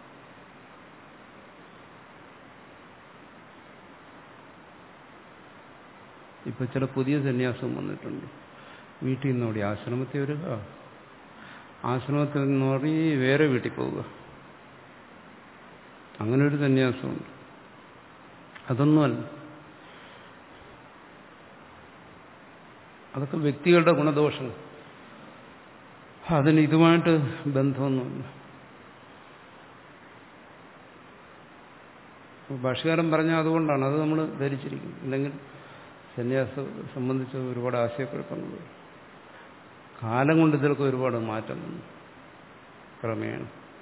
ഇപ്പൊ ചില പുതിയ സന്യാസം വന്നിട്ടുണ്ട് വീട്ടിൽ നിന്നോടി ആശ്രമത്തിൽ വരിക ആശ്രമത്തിൽ നിന്നോടി വേറെ വീട്ടിൽ പോവുക അങ്ങനെ ഒരു സന്യാസമുണ്ട് അതൊന്നുമല്ല അതൊക്കെ വ്യക്തികളുടെ ഗുണദോഷം അതിന് ഇതുമായിട്ട് ബന്ധമൊന്നുമില്ല ഭാഷകാരൻ പറഞ്ഞ അതുകൊണ്ടാണ് അത് നമ്മൾ ധരിച്ചിരിക്കുന്നത് അല്ലെങ്കിൽ സന്യാസം സംബന്ധിച്ച് ഒരുപാട് ആശയക്കുഴപ്പങ്ങൾ കാലം കൊണ്ട് ഇതിലൊക്കെ ഒരുപാട് മാറ്റം വന്നു ക്രമേണ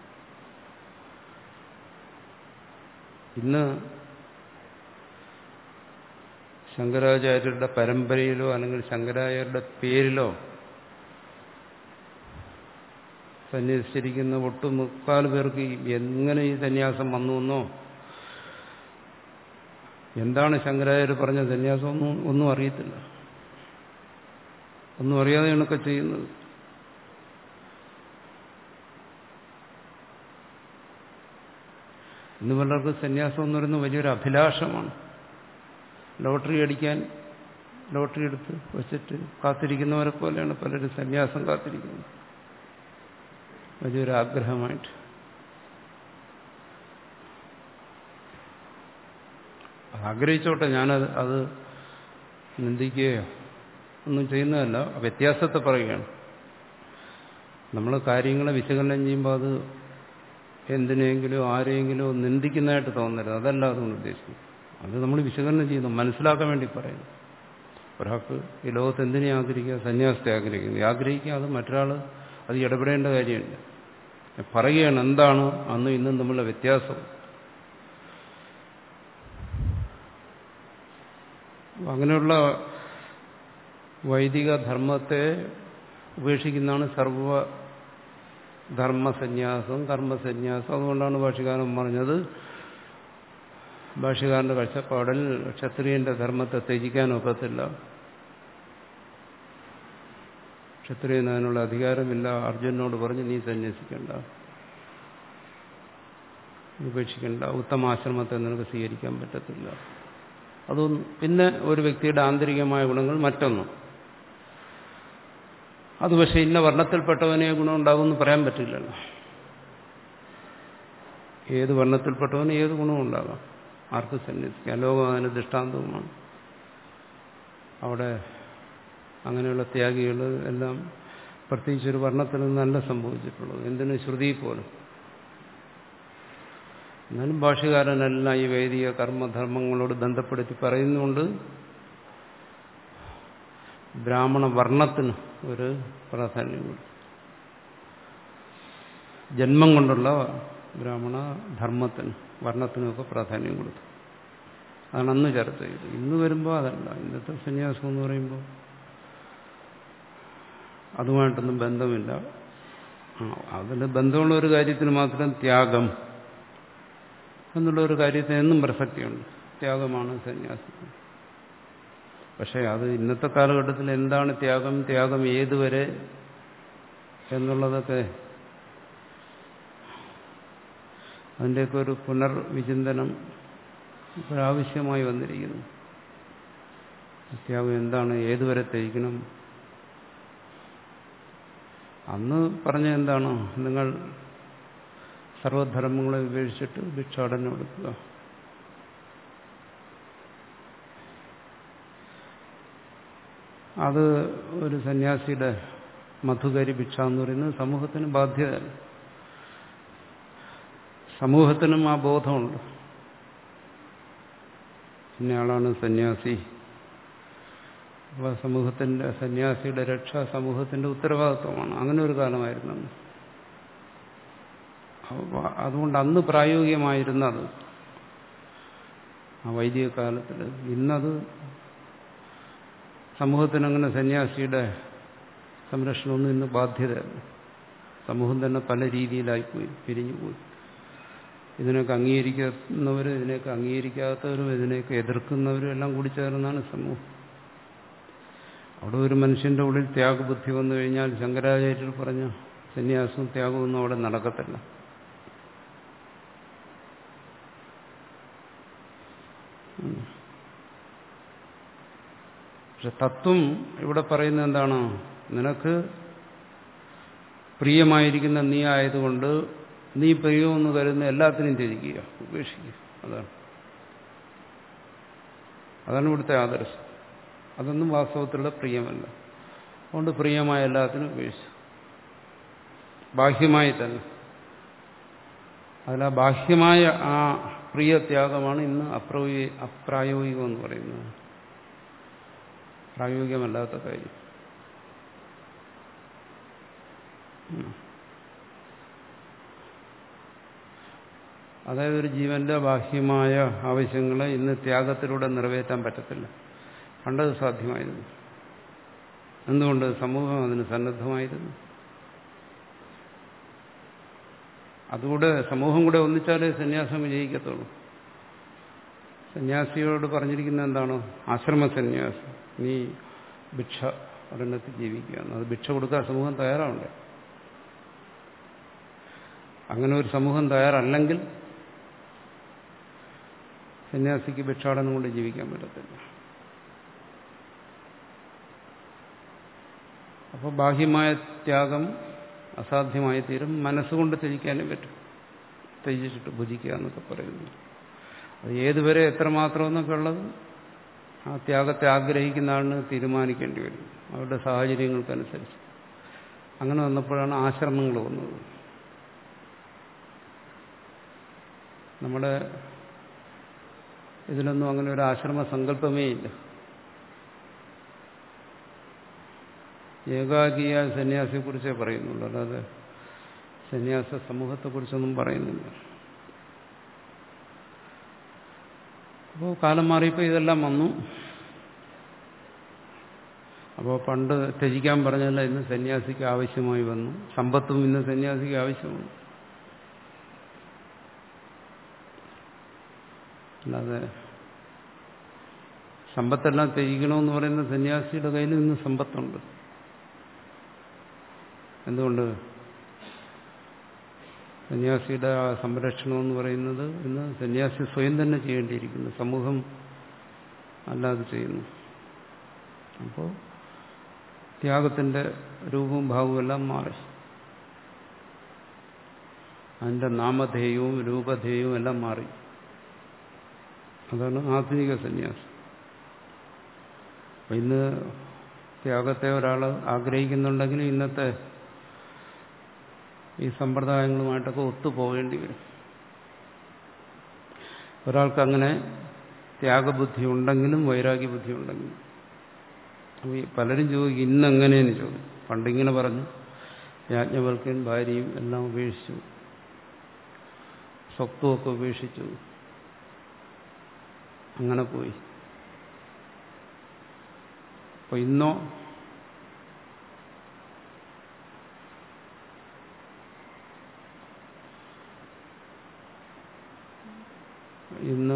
ഇന്ന് ശങ്കരാചാര്യരുടെ പരമ്പരയിലോ അല്ലെങ്കിൽ ശങ്കരാചാര്യരുടെ പേരിലോ സന്യസിച്ചിരിക്കുന്ന ഒട്ടുമുക്കാൽ പേർക്ക് എങ്ങനെ ഈ സന്യാസം വന്നു എന്നോ എന്താണ് ശങ്കരാചാര്യർ പറഞ്ഞ സന്യാസം ഒന്നും ഒന്നും അറിയത്തില്ല ഒന്നും അറിയാതെയാണൊക്കെ ചെയ്യുന്നത് ഇന്ന് പലർക്കും സന്യാസം എന്ന് പറയുന്നത് വലിയൊരു അഭിലാഷമാണ് ലോട്ടറി അടിക്കാൻ ലോട്ടറി എടുത്ത് വെച്ചിട്ട് കാത്തിരിക്കുന്നവരെ പോലെയാണ് പലരും സന്യാസം കാത്തിരിക്കുന്നത് വലിയൊരു ആഗ്രഹമായിട്ട് ആഗ്രഹിച്ചോട്ടെ ഞാനത് അത് നിന്ദിക്കുകയോ ഒന്നും ചെയ്യുന്നതല്ല വ്യത്യാസത്തെ പറയുകയാണ് നമ്മൾ കാര്യങ്ങളെ വിശകലനം ചെയ്യുമ്പോൾ അത് എന്തിനെങ്കിലും ആരെയെങ്കിലും നിന്ദിക്കുന്നതായിട്ട് തോന്നരുത് അതല്ല അതുകൊണ്ട് ഉദ്ദേശിക്കുന്നത് അത് നമ്മൾ വിശകലനം ചെയ്യുന്നു മനസ്സിലാക്കാൻ വേണ്ടി പറയുന്നു ഒരാൾക്ക് ഈ ലോകത്ത് എന്തിനെ ആഗ്രഹിക്കുക സന്യാസത്തെ ആഗ്രഹിക്കുന്നു ആഗ്രഹിക്കുക അത് മറ്റൊരാൾ അത് ഇടപെടേണ്ട കാര്യമില്ല പറയുകയാണ് എന്താണ് അന്നും ഇന്നും തമ്മിലുള്ള വ്യത്യാസം അങ്ങനെയുള്ള വൈദിക ധർമ്മത്തെ ഉപേക്ഷിക്കുന്നതാണ് സർവ ധർമ്മസന്യാസം കർമ്മസന്യാസം അതുകൊണ്ടാണ് ഭാഷകാരൻ പറഞ്ഞത് ഭാഷകാരന്റെ കാഴ്ചപ്പാടിൽ ക്ഷത്രിയന്റെ ധർമ്മത്തെ ത്യജിക്കാൻ ഒക്കത്തില്ല ക്ഷത്രിയന് അതിനുള്ള അധികാരമില്ല അർജുനോട് പറഞ്ഞ് നീ സന്യസിക്കണ്ട ഉപേക്ഷിക്കണ്ട ഉത്തമാശ്രമത്തെ നിനക്ക് സ്വീകരിക്കാൻ പറ്റത്തില്ല അതൊന്നും പിന്നെ ഒരു വ്യക്തിയുടെ ആന്തരികമായ ഗുണങ്ങൾ മറ്റൊന്നും അത് പക്ഷെ ഇന്ന വർണ്ണത്തിൽപ്പെട്ടവനെ ഗുണം ഉണ്ടാകുമെന്ന് പറയാൻ പറ്റില്ലല്ലോ ഏത് വർണ്ണത്തിൽപ്പെട്ടവന് ഏത് ഗുണവും ഉണ്ടാകാം ആർക്ക് സന്യസിക്കാം ലോകം അതിന് ദൃഷ്ടാന്തവുമാണ് അവിടെ അങ്ങനെയുള്ള ത്യാഗികൾ എല്ലാം പ്രത്യേകിച്ച് ഒരു വർണ്ണത്തിൽ നിന്നല്ല സംഭവിച്ചിട്ടുള്ളത് എന്തിനു ശ്രുതി പോലും എന്നാലും ഭാഷകാരനെല്ലാം ഈ വൈദിക കർമ്മധർമ്മങ്ങളോട് ബന്ധപ്പെടുത്തി പറയുന്നുണ്ട് ബ്രാഹ്മണ വർണ്ണത്തിന് ഒരു പ്രാധാന്യം കൊടുത്തു ജന്മം കൊണ്ടുള്ള ബ്രാഹ്മണ ധർമ്മത്തിന് വർണ്ണത്തിനുമൊക്കെ പ്രാധാന്യം കൊടുത്തു അതാണ് അന്ന് ചർച്ച ചെയ്തത് ഇന്ന് വരുമ്പോൾ അതല്ല ഇന്നത്തെ സന്യാസം എന്ന് പറയുമ്പോൾ അതുമായിട്ടൊന്നും ബന്ധമില്ല അതിന് ബന്ധമുള്ള ഒരു കാര്യത്തിന് മാത്രം ത്യാഗം എന്നുള്ള ഒരു കാര്യത്തിന് എന്നും പ്രസക്തിയുണ്ട് ത്യാഗമാണ് സന്യാസം പക്ഷേ അത് ഇന്നത്തെ കാലഘട്ടത്തിൽ എന്താണ് ത്യാഗം ത്യാഗം ഏതുവരെ എന്നുള്ളതൊക്കെ അതിൻ്റെയൊക്കെ ഒരു പുനർവിചിന്തനം ഒരാവശ്യമായി വന്നിരിക്കുന്നു ത്യാഗം എന്താണ് ഏതുവരെ ത്യജിക്കണം അന്ന് പറഞ്ഞ എന്താണ് നിങ്ങൾ സർവധർമ്മങ്ങളെ ഉപേക്ഷിച്ചിട്ട് ഭിക്ഷാടനം എടുക്കുക അത് ഒരു സന്യാസിയുടെ മധുകരി ഭിക്ഷ എന്ന് പറയുന്നത് സമൂഹത്തിന് ബാധ്യതയല്ല സമൂഹത്തിനും ആ ബോധമുണ്ട് ഇന്നയാളാണ് സന്യാസി അപ്പോൾ സമൂഹത്തിന്റെ സന്യാസിയുടെ രക്ഷ സമൂഹത്തിന്റെ ഉത്തരവാദിത്വമാണ് അങ്ങനെ ഒരു കാലമായിരുന്നു അന്ന് അതുകൊണ്ട് അന്ന് പ്രായോഗികമായിരുന്നത് ആ വൈദിക കാലത്തിൽ ഇന്നത് സമൂഹത്തിനങ്ങനെ സന്യാസിയുടെ സംരക്ഷണമൊന്നും ഇന്ന് ബാധ്യതയല്ല സമൂഹം തന്നെ പല രീതിയിലായിപ്പോയി പിരിഞ്ഞുപോയി ഇതിനൊക്കെ അംഗീകരിക്കുന്നവരും ഇതിനെയൊക്കെ അംഗീകരിക്കാത്തവരും ഇതിനെയൊക്കെ എതിർക്കുന്നവരും എല്ലാം കൂടി ചേർന്നാണ് സമൂഹം അവിടെ ഒരു മനുഷ്യന്റെ ഉള്ളിൽ ത്യാഗബുദ്ധി വന്നു കഴിഞ്ഞാൽ ശങ്കരാചാര്യർ പറഞ്ഞ സന്യാസവും ത്യാഗമൊന്നും അവിടെ നടക്കത്തില്ല പക്ഷെ തത്വം ഇവിടെ പറയുന്നത് എന്താണ് നിനക്ക് പ്രിയമായിരിക്കുന്ന നീ ആയതുകൊണ്ട് നീ പ്രിയമെന്ന് കരുതുന്ന എല്ലാത്തിനും ത്യജിക്കുക ഉപേക്ഷിക്കുക അതാണ് അതാണ് ഇവിടുത്തെ ആദർശം അതൊന്നും വാസ്തവത്തിലുള്ള പ്രിയമല്ല അതുകൊണ്ട് പ്രിയമായ എല്ലാത്തിനും ഉപേക്ഷിച്ചു ബാഹ്യമായി തന്നെ അതിൽ ആ ബാഹ്യമായ ആ പ്രിയ ത്യാഗമാണ് ഇന്ന് അപ്രായോ അപ്രായോഗികം എന്ന് പറയുന്നത് പ്രായോഗികമല്ലാത്ത കാര്യം അതായത് ഒരു ജീവന്റെ ബാഹ്യമായ ആവശ്യങ്ങളെ ഇന്ന് ത്യാഗത്തിലൂടെ നിറവേറ്റാൻ പറ്റത്തില്ല പണ്ടത് സാധ്യമായിരുന്നു എന്തുകൊണ്ട് സമൂഹം അതിന് സന്നദ്ധമായിരുന്നു അതുകൂടെ സമൂഹം കൂടെ ഒന്നിച്ചാലേ സന്യാസം വിജയിക്കത്തുള്ളൂ സന്യാസിയോട് പറഞ്ഞിരിക്കുന്ന എന്താണോ ആശ്രമ സന്യാസം നീ ഭിക്ഷ ഒരെണ്ണത്തിൽ ജീവിക്കുക അത് ഭിക്ഷ കൊടുക്കാൻ സമൂഹം തയ്യാറാവണ്ടേ അങ്ങനെ ഒരു സമൂഹം തയ്യാറല്ലെങ്കിൽ സന്യാസിക്ക് ഭിക്ഷാടനം കൊണ്ട് ജീവിക്കാൻ പറ്റത്തില്ല അപ്പോൾ ബാഹ്യമായ ത്യാഗം അസാധ്യമായി തീരും മനസ്സുകൊണ്ട് ത്യജിക്കാനും പറ്റും ത്യജിച്ചിട്ട് ഭുജിക്കുക എന്നൊക്കെ പറയുന്നു അത് ഏതുവരെ എത്രമാത്രം എന്നൊക്കെ ഉള്ളത് ആ ത്യാഗത്തെ ആഗ്രഹിക്കുന്ന ആളിന് തീരുമാനിക്കേണ്ടി വരും അവരുടെ സാഹചര്യങ്ങൾക്കനുസരിച്ച് അങ്ങനെ വന്നപ്പോഴാണ് ആശ്രമങ്ങൾ വന്നത് നമ്മുടെ ഇതിലൊന്നും അങ്ങനെ ഒരു ആശ്രമ സങ്കല്പമേ ഇല്ല ഏകാഗിയായ സന്യാസിയെക്കുറിച്ചേ പറയുന്നുള്ളൂ അല്ലാതെ സന്യാസ സമൂഹത്തെക്കുറിച്ചൊന്നും പറയുന്നില്ല അപ്പോൾ കാലം മാറിയപ്പോൾ ഇതെല്ലാം വന്നു അപ്പോൾ പണ്ട് ത്യജിക്കാൻ പറഞ്ഞല്ല ഇന്ന് സന്യാസിക്ക് ആവശ്യമായി വന്നു സമ്പത്തും ഇന്ന് സന്യാസിക്ക് ആവശ്യമാണ് അല്ലാതെ സമ്പത്തെല്ലാം ത്യജിക്കണമെന്ന് പറയുന്ന സന്യാസിയുടെ കയ്യിൽ ഇന്ന് സമ്പത്തുണ്ട് എന്തുകൊണ്ട് സന്യാസിയുടെ ആ സംരക്ഷണം എന്ന് പറയുന്നത് ഇന്ന് സന്യാസി സ്വയം തന്നെ ചെയ്യേണ്ടിയിരിക്കുന്നു സമൂഹം അല്ലാതെ ചെയ്യുന്നു അപ്പോൾ ത്യാഗത്തിന്റെ രൂപവും ഭാവവും എല്ലാം മാറി അതിന്റെ നാമധേയവും രൂപധേയവും എല്ലാം മാറി അതാണ് ആധുനിക സന്യാസം അപ്പം ഇന്ന് ത്യാഗത്തെ ഒരാൾ ആഗ്രഹിക്കുന്നുണ്ടെങ്കിൽ ഇന്നത്തെ ഈ സമ്പ്രദായങ്ങളുമായിട്ടൊക്കെ ഒത്തുപോകേണ്ടി വരും ഒരാൾക്ക് അങ്ങനെ ത്യാഗബുദ്ധി ഉണ്ടെങ്കിലും വൈരാഗ്യബുദ്ധി ഉണ്ടെങ്കിലും അപ്പോൾ ഈ പലരും ചോദിക്കും ഇന്നെങ്ങനെയെന്ന് ചോദിക്കും പണ്ടിങ്ങനെ പറഞ്ഞു യാജ്ഞവൽക്കൻ ഭാര്യയും എല്ലാം ഉപേക്ഷിച്ചു സ്വത്വമൊക്കെ ഉപേക്ഷിച്ചു അങ്ങനെ പോയി അപ്പൊ ഇന്നോ ഇന്ന്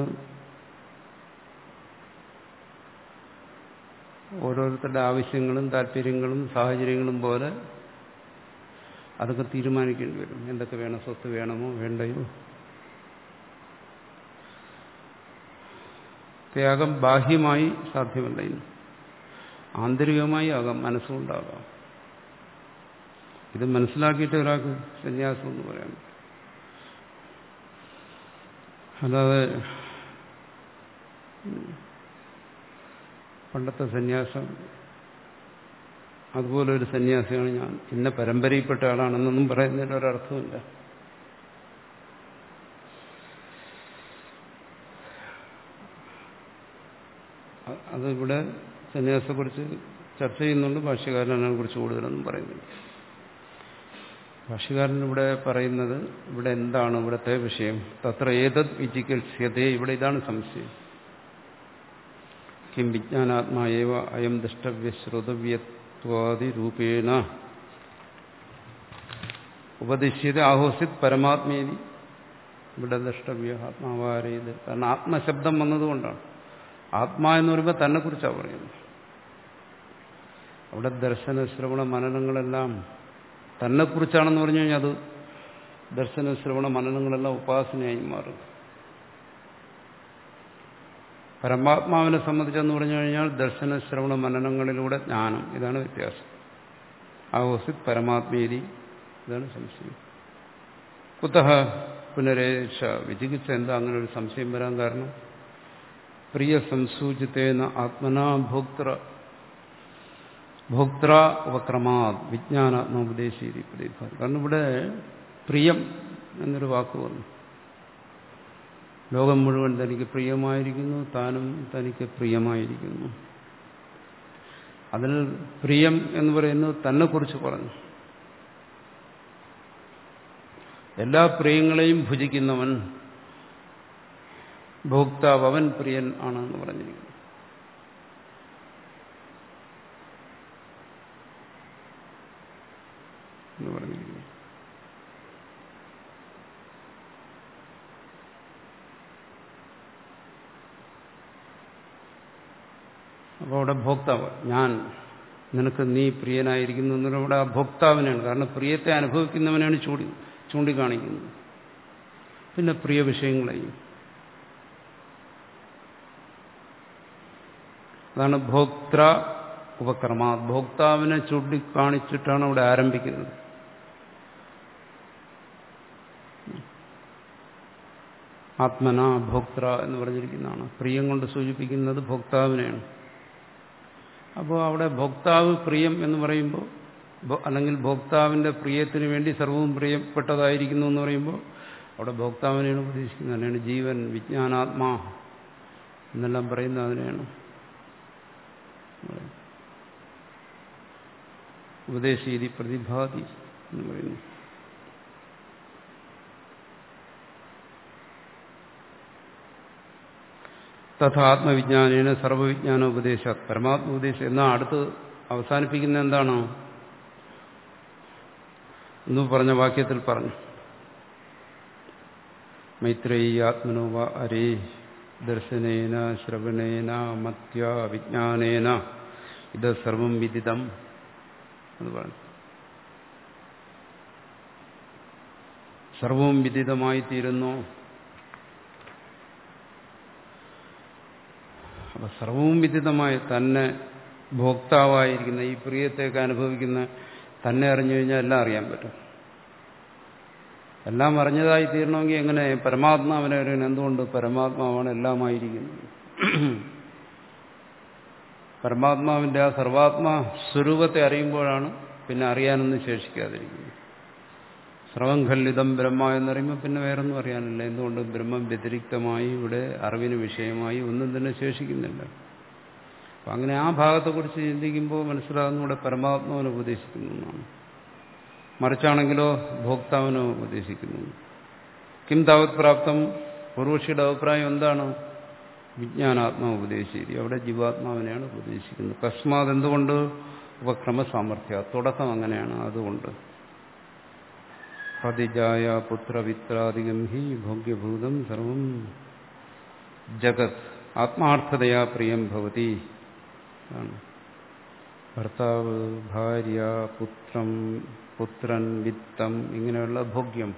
ഓരോരുത്തരുടെ ആവശ്യങ്ങളും താല്പര്യങ്ങളും സാഹചര്യങ്ങളും പോലെ അതൊക്കെ തീരുമാനിക്കേണ്ടി വരും എന്തൊക്കെ വേണം സ്വത്ത് വേണമോ വേണ്ടയോ ത്യാഗം ബാഹ്യമായി സാധ്യമല്ല ഇന്ന് ആന്തരികമായി ആകാം മനസ്സുകൊണ്ടാകാം ഇത് മനസ്സിലാക്കിയിട്ട് ഒരാൾക്ക് സന്യാസം എന്ന് പറയാൻ പറ്റും അല്ലാതെ പണ്ടത്തെ സന്യാസം അതുപോലെ ഒരു സന്യാസിയാണ് ഞാൻ ഇന്ന പരമ്പരയിൽപ്പെട്ട ആളാണെന്നൊന്നും പറയുന്നതിന് ഒരർത്ഥമില്ല അതിവിടെ സന്യാസത്തെക്കുറിച്ച് ചർച്ച ചെയ്യുന്നുണ്ട് ഭാഷ്യകാരൻ അതിനെക്കുറിച്ച് കൂടുതലൊന്നും പറയുന്നില്ല ഭാഷ്യകാരൻ ഇവിടെ പറയുന്നത് ഇവിടെ എന്താണ് ഇവിടുത്തെ വിഷയം തത്ര ഏതത് വിചികിത്സ്യതേ ഇവിടെ ഇതാണ് സംശയം കിം വിജ്ഞാനാത്മാവ അയം ദൃഷ്ടവ്യ ശ്രുതവ്യത്വാദി രൂപേണ ഉപദിശ്യത ആഹോസിത് പരമാത്മേതി ഇവിടെ ദൃഷ്ടവ്യ ആത്മാവാരയത് കാരണം ആത്മശബ്ദം വന്നതുകൊണ്ടാണ് ആത്മാ എന്ന് പറയുമ്പോൾ തന്നെ കുറിച്ചാണ് പറയുന്നത് അവിടെ ദർശന ശ്രവണ മനനങ്ങളെല്ലാം തന്നെ കുറിച്ചാണെന്ന് പറഞ്ഞു കഴിഞ്ഞാൽ അത് ദർശന ശ്രവണ മനനങ്ങളെല്ലാം ഉപാസനയായി മാറും പരമാത്മാവിനെ സംബന്ധിച്ചെന്ന് പറഞ്ഞു കഴിഞ്ഞാൽ ദർശന ശ്രവണ മനനങ്ങളിലൂടെ ജ്ഞാനം ഇതാണ് വ്യത്യാസം ആവോസിത് പരമാത്മീതി ഇതാണ് സംശയം കുത്തഹ പുനരേക്ഷ വിചികിത്സ എന്താ അങ്ങനെ ഒരു സംശയം വരാൻ കാരണം പ്രിയ സംസൂചിതേന ആത്മനാ ഭോക്തൃ ഭോക്തൃ ഉപക്രമാ വിജ്ഞാനാത്മോപദേശീതി പ്രതിഭാതി കാരണം ഇവിടെ പ്രിയം എന്നൊരു വാക്ക് വന്നു ലോകം മുഴുവൻ തനിക്ക് പ്രിയമായിരിക്കുന്നു താനും തനിക്ക് പ്രിയമായിരിക്കുന്നു അതിൽ പ്രിയം എന്ന് പറയുന്നത് തന്നെക്കുറിച്ച് പറഞ്ഞു എല്ലാ പ്രിയങ്ങളെയും ഭുജിക്കുന്നവൻ ഭോക്താവ് അവൻ പ്രിയൻ ആണെന്ന് പറഞ്ഞിരിക്കുന്നു എന്ന് പറഞ്ഞിരിക്കുന്നു അപ്പോൾ അവിടെ ഭോക്താവ് ഞാൻ നിനക്ക് നീ പ്രിയനായിരിക്കുന്നു എന്നവിടെ ആ ഭോക്താവിനാണ് കാരണം പ്രിയത്തെ അനുഭവിക്കുന്നവനാണ് ചൂടി ചൂണ്ടിക്കാണിക്കുന്നത് പിന്നെ പ്രിയ വിഷയങ്ങളെയും അതാണ് ഭോക്തൃ ഉപക്രമ ഭോക്താവിനെ ചൂണ്ടിക്കാണിച്ചിട്ടാണ് അവിടെ ആരംഭിക്കുന്നത് ആത്മന ഭോക്തൃ എന്ന് പറഞ്ഞിരിക്കുന്നതാണ് പ്രിയം കൊണ്ട് സൂചിപ്പിക്കുന്നത് ഭോക്താവിനെയാണ് അപ്പോൾ അവിടെ ഭോക്താവ് പ്രിയം എന്ന് പറയുമ്പോൾ അല്ലെങ്കിൽ ഭോക്താവിന്റെ പ്രിയത്തിന് വേണ്ടി സർവവും പ്രിയപ്പെട്ടതായിരിക്കുന്നു എന്ന് പറയുമ്പോൾ അവിടെ ഭോക്താവിനെയാണ് പ്രതീക്ഷിക്കുന്നത് അതിനാണ് ജീവൻ വിജ്ഞാനാത്മാ എന്നെല്ലാം പറയുന്നത് അതിനെയാണ് ഉപദേശീതി പ്രതിഭാതി എന്ന് പറയുന്നു തഥാത്മവിജ്ഞാനേന സർവവിജ്ഞാന ഉപദേശ പരമാത്മ ഉപദേശം എന്നാ അടുത്ത് അവസാനിപ്പിക്കുന്ന എന്താണോ എന്ന് പറഞ്ഞ വാക്യത്തിൽ പറഞ്ഞു മൈത്രേയി ആത്മനോ വ അരേ ദർശനേന ശ്രവണേന മത്യ വിജ്ഞാനേന ഇത് സർവം വിദിതം എന്ന് പറഞ്ഞു സർവവും വിദിതമായി തീരുന്നു അപ്പൊ സർവവും വിദിതമായി തന്നെ ഭോക്താവായിരിക്കുന്ന ഈ പ്രിയത്തേക്ക് അനുഭവിക്കുന്ന തന്നെ അറിഞ്ഞു കഴിഞ്ഞാൽ എല്ലാം അറിയാൻ പറ്റും എല്ലാം അറിഞ്ഞതായി തീരണമെങ്കിൽ എങ്ങനെ പരമാത്മാവിനെ അറിയണം എന്തുകൊണ്ട് പരമാത്മാവാണ് എല്ലാമായിരിക്കുന്നത് പരമാത്മാവിന്റെ ആ സർവാത്മാ സ്വരൂപത്തെ അറിയുമ്പോഴാണ് പിന്നെ അറിയാനൊന്നും ശേഷിക്കാതിരിക്കുന്നത് ശ്രവം ഖല്ലിതം ബ്രഹ്മ എന്നറിയുമ്പോൾ പിന്നെ വേറൊന്നും അറിയാനില്ല എന്തുകൊണ്ട് ബ്രഹ്മം വ്യതിരിക്തമായി ഇവിടെ അറിവിന് വിഷയമായി ഒന്നും തന്നെ ശേഷിക്കുന്നില്ല അപ്പം അങ്ങനെ ആ ഭാഗത്തെക്കുറിച്ച് ചിന്തിക്കുമ്പോൾ മനസ്സിലാകുന്ന ഇവിടെ പരമാത്മാവിനെ ഉപദേശിക്കുന്നു എന്നാണ് മറിച്ചാണെങ്കിലോ ഭോക്താവിനെ ഉപദേശിക്കുന്നു കിം താവത് പ്രാപ്തം പൂർവക്ഷിയുടെ അഭിപ്രായം എന്താണ് വിജ്ഞാനാത്മാ ഉപദേശിച്ചത് അവിടെ ജീവാത്മാവിനെയാണ് ഉപദേശിക്കുന്നത് കസ്മാത് എന്തുകൊണ്ട് ഉപക്രമ സാമർഥ്യ തുടക്കം അങ്ങനെയാണ് അതുകൊണ്ട് പതിജായ പുത്രവിത്രാദികം ഹി ഭോഗ്യഭൂതം സർവം ജഗത് ആത്മാർത്ഥതയാ പ്രിയം ഭവതി ഭർത്താവ് ഭാര്യ പുത്രം പുത്രൻ വിത്തം ഇങ്ങനെയുള്ള ഭോഗ്യം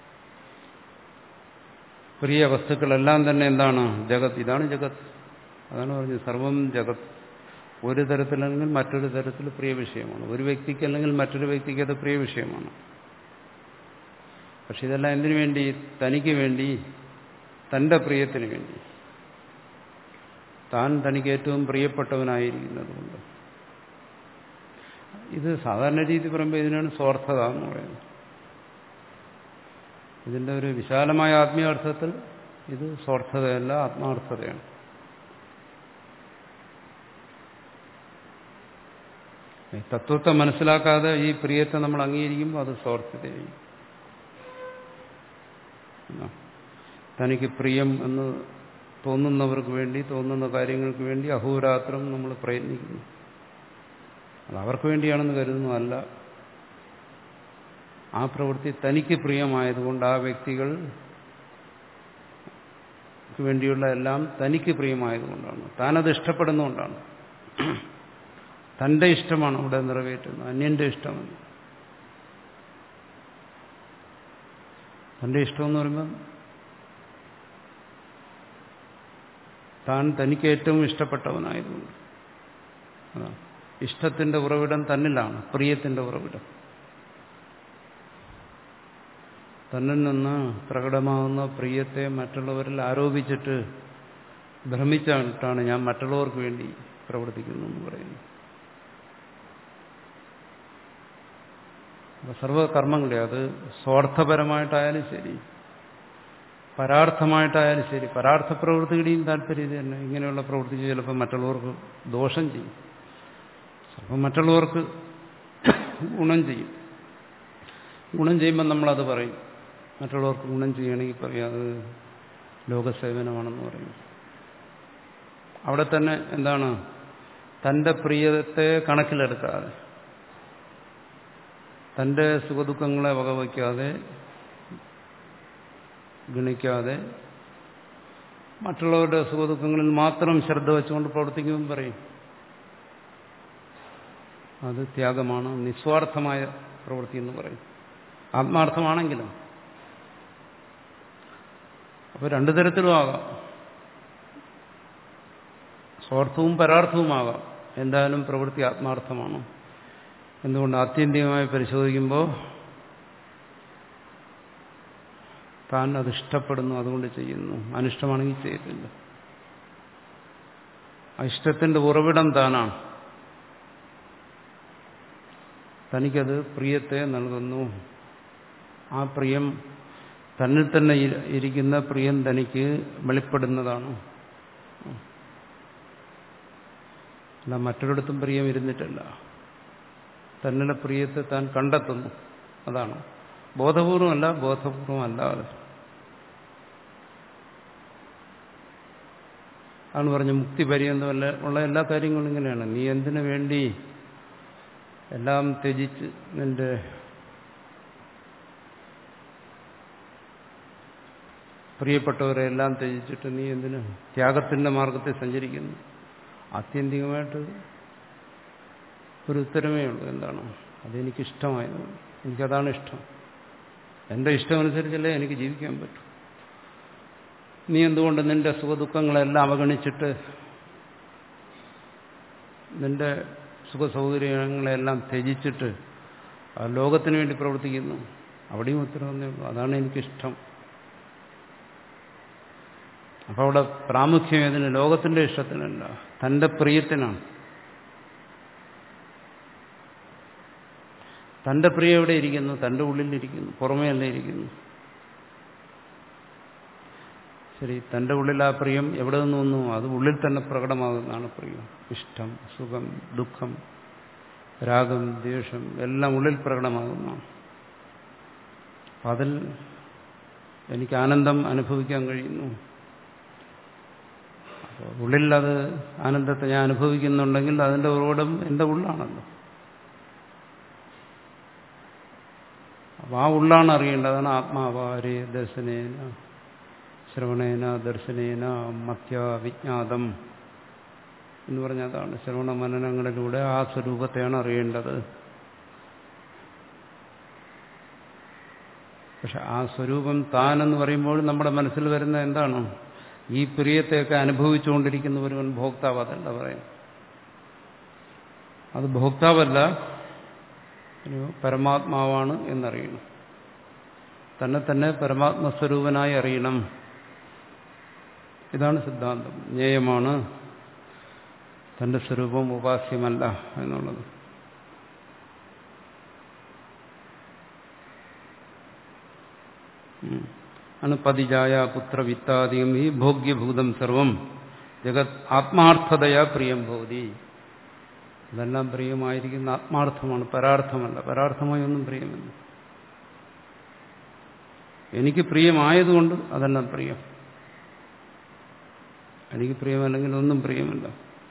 പ്രിയ വസ്തുക്കളെല്ലാം തന്നെ എന്താണ് ജഗത് ഇതാണ് ജഗത് അതാണ് പറഞ്ഞത് സർവം ജഗത് ഒരു തരത്തിലല്ലെങ്കിൽ മറ്റൊരു തരത്തിൽ പ്രിയ വിഷയമാണ് ഒരു വ്യക്തിക്ക് അല്ലെങ്കിൽ മറ്റൊരു വ്യക്തിക്ക് അത് പ്രിയ വിഷയമാണ് പക്ഷെ ഇതെല്ലാം എന്തിനു വേണ്ടി തനിക്ക് വേണ്ടി തന്റെ പ്രിയത്തിന് വേണ്ടി താൻ തനിക്ക് ഏറ്റവും പ്രിയപ്പെട്ടവനായിരിക്കുന്നത് കൊണ്ട് ഇത് സാധാരണ രീതി പറയുമ്പോൾ ഇതിനാണ് സ്വാർത്ഥത എന്ന് പറയുന്നത് ഇതിന്റെ ഒരു വിശാലമായ ആത്മീയാർത്ഥത്തിൽ ഇത് സ്വാർത്ഥതയല്ല ആത്മാർത്ഥതയാണ് തത്വത്തെ മനസ്സിലാക്കാതെ ഈ പ്രിയത്തെ നമ്മൾ അംഗീകരിക്കുമ്പോൾ അത് സ്വാർത്ഥതയായി തനിക്ക് പ്രിയം എന്ന് തോന്നുന്നവർക്ക് വേണ്ടി തോന്നുന്ന കാര്യങ്ങൾക്ക് വേണ്ടി അഹോരാത്രം നമ്മൾ പ്രയത്നിക്കുന്നു അത് അവർക്ക് വേണ്ടിയാണെന്ന് കരുതുന്നതല്ല ആ പ്രവൃത്തി തനിക്ക് പ്രിയമായതുകൊണ്ട് ആ വ്യക്തികൾ വേണ്ടിയുള്ള എല്ലാം തനിക്ക് പ്രിയമായതുകൊണ്ടാണ് താനത് ഇഷ്ടപ്പെടുന്നതുകൊണ്ടാണ് തന്റെ ഇഷ്ടമാണ് അവിടെ നിറവേറ്റുന്നത് അന്യന്റെ ഇഷ്ടമല്ല തന്റെ ഇഷ്ടമെന്ന് പറയുമ്പം താൻ തനിക്ക് ഏറ്റവും ഇഷ്ടപ്പെട്ടവനായതുകൊണ്ട് അതാണ് ഇഷ്ടത്തിന്റെ ഉറവിടം തന്നിലാണ് പ്രിയത്തിന്റെ ഉറവിടം തന്നിൽ നിന്ന് പ്രകടമാകുന്ന പ്രിയത്തെ മറ്റുള്ളവരിൽ ആരോപിച്ചിട്ട് ഭ്രമിച്ചിട്ടാണ് ഞാൻ മറ്റുള്ളവർക്ക് വേണ്ടി പ്രവർത്തിക്കുന്നു എന്ന് പറയുന്നു സർവകർമ്മങ്ങളെ അത് സ്വാർത്ഥപരമായിട്ടായാലും ശരി പരാർത്ഥമായിട്ടായാലും ശരി പരാർത്ഥ പ്രവൃത്തിയുടെയും താല്പര്യം ഇത് തന്നെ ഇങ്ങനെയുള്ള പ്രവൃത്തി ചിലപ്പോൾ മറ്റുള്ളവർക്ക് ദോഷം ചെയ്യും ചിലപ്പോൾ മറ്റുള്ളവർക്ക് ഗുണം ചെയ്യും ഗുണം ചെയ്യുമ്പോൾ നമ്മളത് പറയും മറ്റുള്ളവർക്ക് ഗുണം ചെയ്യണമെങ്കിൽ പറയും അത് ലോകസേവനമാണെന്ന് പറയും അവിടെ തന്നെ എന്താണ് തന്റെ പ്രിയത്തെ കണക്കിലെടുക്കാതെ തന്റെ സുഖദുഃഖങ്ങളെ വകവയ്ക്കാതെ ഗണിക്കാതെ മറ്റുള്ളവരുടെ സുഖദുഃഖങ്ങളിൽ മാത്രം ശ്രദ്ധ വെച്ചുകൊണ്ട് പ്രവർത്തിക്കുമെന്ന് പറയും അത് ത്യാഗമാണ് നിസ്വാർത്ഥമായ പ്രവൃത്തി എന്ന് പറയും ആത്മാർത്ഥമാണെങ്കിലും അപ്പൊ രണ്ടു തരത്തിലും ആകാം സ്വാർത്ഥവും പരാർത്ഥവുമാകാം എന്തായാലും പ്രവൃത്തി ആത്മാർത്ഥമാണ് എന്തുകൊണ്ട് ആത്യന്തികമായി പരിശോധിക്കുമ്പോൾ താൻ അത് ഇഷ്ടപ്പെടുന്നു അതുകൊണ്ട് ചെയ്യുന്നു അനിഷ്ടമാണെങ്കിൽ ചെയ്യത്തില്ല ആ ഇഷ്ടത്തിന്റെ ഉറവിടം താനാണ് തനിക്കത് പ്രിയത്തെ നൽകുന്നു ആ പ്രിയം തന്നിൽ തന്നെ ഇരിക്കുന്ന പ്രിയം തനിക്ക് വെളിപ്പെടുന്നതാണ് അല്ല മറ്റൊരിടത്തും പ്രിയം ഇരുന്നിട്ടല്ല തന്നിലെ പ്രിയത്തെ താൻ കണ്ടെത്തുന്നു അതാണ് ബോധപൂർവമല്ല ബോധപൂർവം അല്ലാതെ ആണ് പറഞ്ഞ മുക്തി പര്യന്തമല്ല ഉള്ള എല്ലാ കാര്യങ്ങളും ഇങ്ങനെയാണ് നീ എന്തിനു വേണ്ടി എല്ലാം ത്യജിച്ച് നിന്റെ പ്രിയപ്പെട്ടവരെ എല്ലാം ത്യജിച്ചിട്ട് നീ എന്തിന് ത്യാഗത്തിന്റെ മാർഗത്തിൽ സഞ്ചരിക്കുന്നു ആത്യന്തികമായിട്ട് ഒരു ഉത്തരമേ ഉള്ളൂ എന്താണ് അതെനിക്കിഷ്ടമായത് എനിക്കതാണ് ഇഷ്ടം എന്റെ ഇഷ്ടമനുസരിച്ചല്ലേ എനിക്ക് ജീവിക്കാൻ പറ്റൂ നീ എന്തുകൊണ്ട് നിന്റെ സുഖദുഃഖങ്ങളെല്ലാം അവഗണിച്ചിട്ട് നിന്റെ സുഖസൗകര്യങ്ങളെല്ലാം ത്യജിച്ചിട്ട് ആ ലോകത്തിന് വേണ്ടി പ്രവർത്തിക്കുന്നു അവിടെയും ഉത്തരവെന്നേ ഉള്ളൂ അതാണ് എനിക്കിഷ്ടം അപ്പോൾ അവിടെ പ്രാമുഖ്യം ഏതിന് ലോകത്തിന്റെ ഇഷ്ടത്തിനല്ല തന്റെ പ്രിയത്തിനാണ് തന്റെ പ്രിയം എവിടെ ഇരിക്കുന്നു തന്റെ ഉള്ളിലിരിക്കുന്നു പുറമേ അല്ല ഇരിക്കുന്നു ശരി തന്റെ ഉള്ളിൽ ആ പ്രിയം എവിടെ നിന്ന് വന്നു അത് ഉള്ളിൽ തന്നെ പ്രകടമാകുന്നതാണ് പ്രിയം ഇഷ്ടം സുഖം ദുഃഖം രാഗം ദ്വേഷം എല്ലാം ഉള്ളിൽ പ്രകടമാകുന്നതാണ് അതിൽ എനിക്ക് ആനന്ദം അനുഭവിക്കാൻ കഴിയുന്നു ഉള്ളിൽ അത് ആനന്ദത്തെ ഞാൻ അനുഭവിക്കുന്നുണ്ടെങ്കിൽ അതിന്റെ ഉറവിടം എന്റെ ഉള്ളാണല്ലോ അപ്പൊ ആ ഉള്ളാണ് അറിയേണ്ടത് അതാണ് ആത്മാവാരി ദർശനേന ശ്രവണേന ദർശനേന മത്യ വിജ്ഞാതം എന്ന് പറഞ്ഞ അതാണ് ശ്രവണ മനനങ്ങളിലൂടെ ആ സ്വരൂപത്തെയാണ് അറിയേണ്ടത് പക്ഷെ ആ സ്വരൂപം താനെന്ന് പറയുമ്പോൾ നമ്മുടെ മനസ്സിൽ വരുന്ന എന്താണ് ഈ പ്രിയത്തെയൊക്കെ അനുഭവിച്ചുകൊണ്ടിരിക്കുന്ന ഒരുവൻ ഭോക്താവ് അതല്ല പറയാം അത് ഭോക്താവല്ല ഒരു പരമാത്മാവാണ് എന്നറിയണം തന്നെ തന്നെ പരമാത്മസ്വരൂപനായി അറിയണം ഇതാണ് സിദ്ധാന്തം ജ്ഞേയമാണ് തന്റെ സ്വരൂപം ഉപാസ്യമല്ല എന്നുള്ളത് ആണ് പതിജായ പുത്രവിത്താദിയും ഈ ഭോഗ്യഭൂതം സർവം ജഗത് ആത്മാർത്ഥതയാ പ്രിയം ഭവതി ഇതെല്ലാം പ്രിയമായിരിക്കുന്ന ആത്മാർത്ഥമാണ് പരാർത്ഥമല്ല പരാർത്ഥമായി ഒന്നും പ്രിയമല്ല എനിക്ക് പ്രിയമായതുകൊണ്ട് അതെല്ലാം പ്രിയം എനിക്ക് പ്രിയമല്ലെങ്കിൽ ഒന്നും പ്രിയമല്ല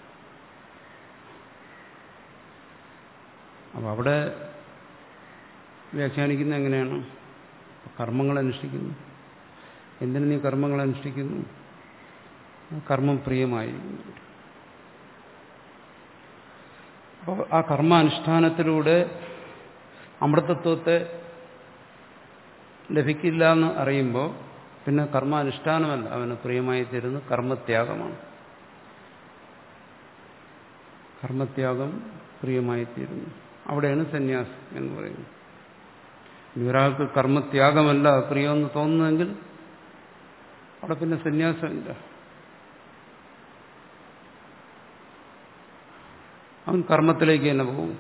അപ്പൊ അവിടെ വ്യാഖ്യാനിക്കുന്ന എങ്ങനെയാണ് കർമ്മങ്ങൾ അനുഷ്ഠിക്കുന്നു എന്തിനു നീ കർമ്മങ്ങൾ അനുഷ്ഠിക്കുന്നു കർമ്മം പ്രിയമായിരിക്കുന്നു അപ്പോൾ ആ കർമാനുഷ്ഠാനത്തിലൂടെ അമൃതത്വത്തെ ലഭിക്കില്ല എന്ന് അറിയുമ്പോൾ പിന്നെ കർമാനുഷ്ഠാനമല്ല അവന് പ്രിയമായി തരുന്ന കർമ്മത്യാഗമാണ് കർമ്മത്യാഗം പ്രിയമായി തീരുന്നു അവിടെയാണ് സന്യാസം എന്ന് പറയുന്നത് ഒരാൾക്ക് കർമ്മത്യാഗമല്ല പ്രിയമെന്ന് തോന്നുന്നെങ്കിൽ അവിടെ പിന്നെ സന്യാസമില്ല അവൻ കർമ്മത്തിലേക്ക് തന്നെ പോകും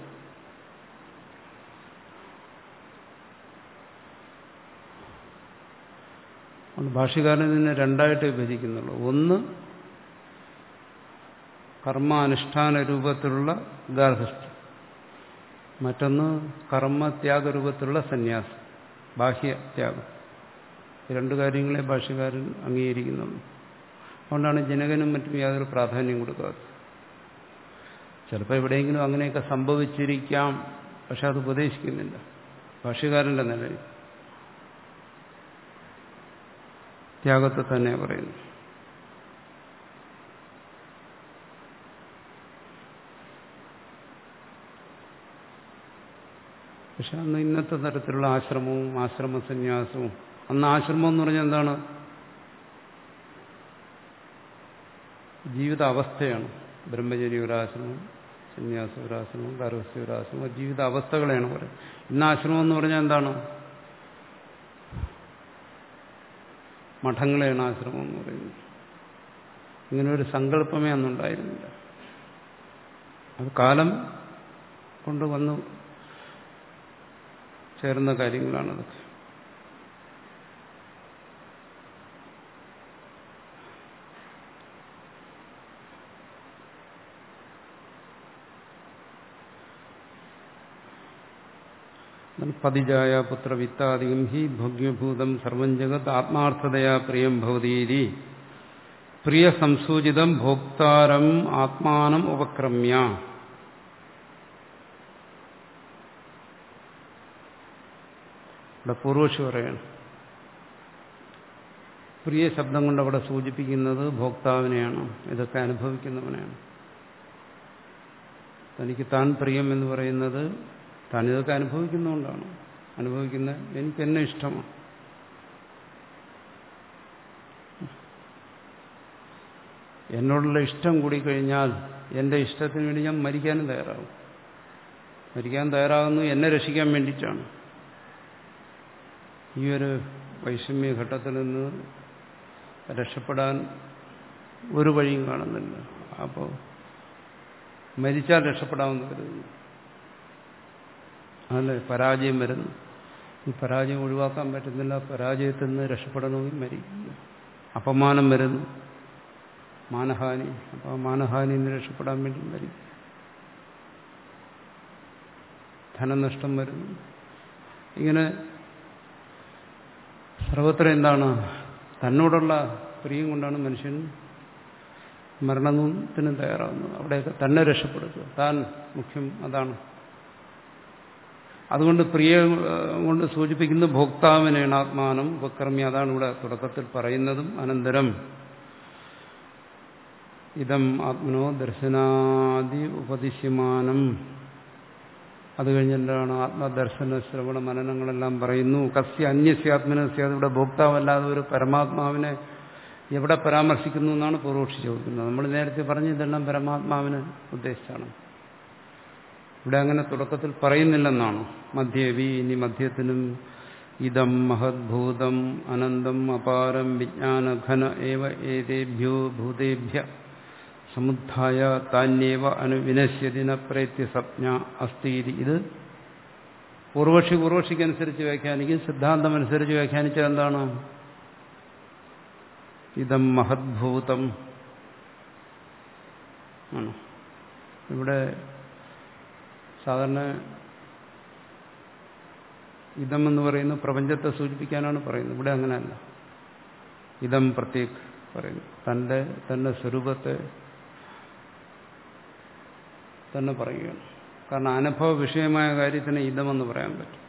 അതുകൊണ്ട് ഭാഷ്യകാരൻ ഇതിനെ രണ്ടായിട്ട് വിഭജിക്കുന്നുള്ളൂ ഒന്ന് കർമാനുഷ്ഠാന രൂപത്തിലുള്ള ഗാർഹസ്ഥ്യം മറ്റൊന്ന് കർമ്മത്യാഗ രൂപത്തിലുള്ള സന്യാസം ബാഹ്യത്യാഗം രണ്ടു കാര്യങ്ങളെ ഭാഷ്യകാരൻ അംഗീകരിക്കുന്നുള്ളൂ അതുകൊണ്ടാണ് ജനകനും മറ്റും യാതൊരു പ്രാധാന്യം കൊടുക്കാത്തത് ചിലപ്പോൾ എവിടെയെങ്കിലും അങ്ങനെയൊക്കെ സംഭവിച്ചിരിക്കാം പക്ഷെ അത് ഉപദേശിക്കുന്നില്ല ഭാഷ്യകാരന്റെ നിലയിൽ ത്യാഗത്തെ തന്നെ പറയുന്നു പക്ഷെ അന്ന് ഇന്നത്തെ തരത്തിലുള്ള ആശ്രമവും ആശ്രമ സന്യാസവും അന്ന് ആശ്രമം എന്ന് പറഞ്ഞാൽ എന്താണ് ജീവിത അവസ്ഥയാണ് ബ്രഹ്മചര്യ ഒരാശ്രമം സന്യാസ ഒരാശ്രമം ഗർഭസ്ഥ ഒരാശ്രമം ജീവിത അവസ്ഥകളെയാണ് പറയുന്നത് ഇന്ന് ആശ്രമം എന്ന് പറഞ്ഞാൽ എന്താണ് മഠങ്ങളെയാണ് ആശ്രമം എന്ന് പറയുന്നത് ഇങ്ങനെ ഒരു സങ്കല്പമേ അന്നുണ്ടായിരുന്നില്ല അത് കാലം കൊണ്ട് വന്നു ചേർന്ന കാര്യങ്ങളാണതൊക്കെ പതിജായ പുത്രവിത്താദികം ഹി ഭോഗ്യഭൂതം സർവം ജഗത് ആത്മാർത്ഥതയാ പ്രിയം ഭവതീരി പ്രിയ സംസൂചിതം ഭോക്താരം ആത്മാനം ഉപക്രമ്യ ഇവിടെ പൂർവക്ഷി പറയാണ് പ്രിയ ശബ്ദം കൊണ്ട് അവിടെ സൂചിപ്പിക്കുന്നത് ഭോക്താവിനെയാണ് ഇതൊക്കെ അനുഭവിക്കുന്നവനെയാണ് തനിക്ക് താൻ പ്രിയം എന്ന് പറയുന്നത് താൻ ഇതൊക്കെ അനുഭവിക്കുന്നതുകൊണ്ടാണ് അനുഭവിക്കുന്ന എനിക്ക് എന്നെ ഇഷ്ടമാണ് എന്നോടുള്ള ഇഷ്ടം കൂടിക്കഴിഞ്ഞാൽ എൻ്റെ ഇഷ്ടത്തിന് വേണ്ടി ഞാൻ മരിക്കാനും തയ്യാറാകും മരിക്കാൻ തയ്യാറാകുന്നു എന്നെ രക്ഷിക്കാൻ വേണ്ടിയിട്ടാണ് ഈ ഒരു വൈഷമ്യ ഘട്ടത്തിൽ നിന്ന് രക്ഷപ്പെടാൻ ഒരു വഴിയും കാണുന്നില്ല അപ്പോൾ മരിച്ചാൽ രക്ഷപ്പെടാമെന്ന് കരുതുന്നു അല്ലേ പരാജയം വരുന്നു ഈ പരാജയം ഒഴിവാക്കാൻ പറ്റുന്നില്ല പരാജയത്തിൽ നിന്ന് രക്ഷപ്പെടണമെങ്കിൽ മരിക്കുക അപമാനം വരുന്നു മാനഹാനി അപ്പോൾ മാനഹാനിയിൽ നിന്ന് രക്ഷപ്പെടാൻ വേണ്ടി മരിക്കും ധനനഷ്ടം വരുന്നു ഇങ്ങനെ സർവത്ര എന്താണ് തന്നോടുള്ള പ്രിയം കൊണ്ടാണ് മനുഷ്യൻ മരണത്തിനും തയ്യാറാവുന്നത് അവിടെയൊക്കെ തന്നെ രക്ഷപ്പെടുത്തുക താൻ മുഖ്യം അതാണ് അതുകൊണ്ട് പ്രിയ കൊണ്ട് സൂചിപ്പിക്കുന്ന ഭോക്താവിനെയാണ് ആത്മാനം ഉപക്രമി അതാണ് ഇവിടെ തുടക്കത്തിൽ പറയുന്നതും അനന്തരം ഇതം ആത്മനോ ദർശനാദി ഉപദിശ്യമാനം അത് കഴിഞ്ഞിട്ടാണ് ആത്മദർശന ശ്രവണ മനനങ്ങളെല്ലാം പറയുന്നു കസ്യ അന്യസ്യാത്മനസ്യ അതിവിടെ ഭോക്താവല്ലാതെ ഒരു പരമാത്മാവിനെ എവിടെ പരാമർശിക്കുന്നു എന്നാണ് പൂർവക്ഷി ചോദിക്കുന്നത് നമ്മൾ നേരത്തെ പറഞ്ഞ ഇതെല്ലാം പരമാത്മാവിനെ ഉദ്ദേശിച്ചാണ് ഇവിടെ അങ്ങനെ തുടക്കത്തിൽ പറയുന്നില്ലെന്നാണ് മധ്യവി ഇനി മധ്യത്തിനും ഇതം മഹദ്ഭൂതം അനന്തം അപാരം വിജ്ഞാനഘന ഏവ ഏതേഭ്യോ ഭൂതേഭ്യ സമുദ്ധായ താന്യേവ അനുവിനശ്യതിന പ്രേത്യ സപ്ഞ അസ്ഥീതി ഇത് പൂർവക്ഷി പൂർവക്ഷിക്കനുസരിച്ച് വ്യാഖ്യാനിക്കും സിദ്ധാന്തം അനുസരിച്ച് വ്യാഖ്യാനിച്ചത് എന്താണ് ഇതം മഹദ്ഭൂതം ആണ് ഇവിടെ സാധാരണ ഇതം എന്ന് പറയുന്നത് പ്രപഞ്ചത്തെ സൂചിപ്പിക്കാനാണ് പറയുന്നത് ഇവിടെ അങ്ങനെയല്ല ഇതം പ്രത്യേക് പറയുന്നു തൻ്റെ തൻ്റെ സ്വരൂപത്തെ തന്നെ പറയുകയാണ് കാരണം അനുഭവ വിഷയമായ കാര്യത്തിന് ഇതമെന്ന് പറയാൻ പറ്റും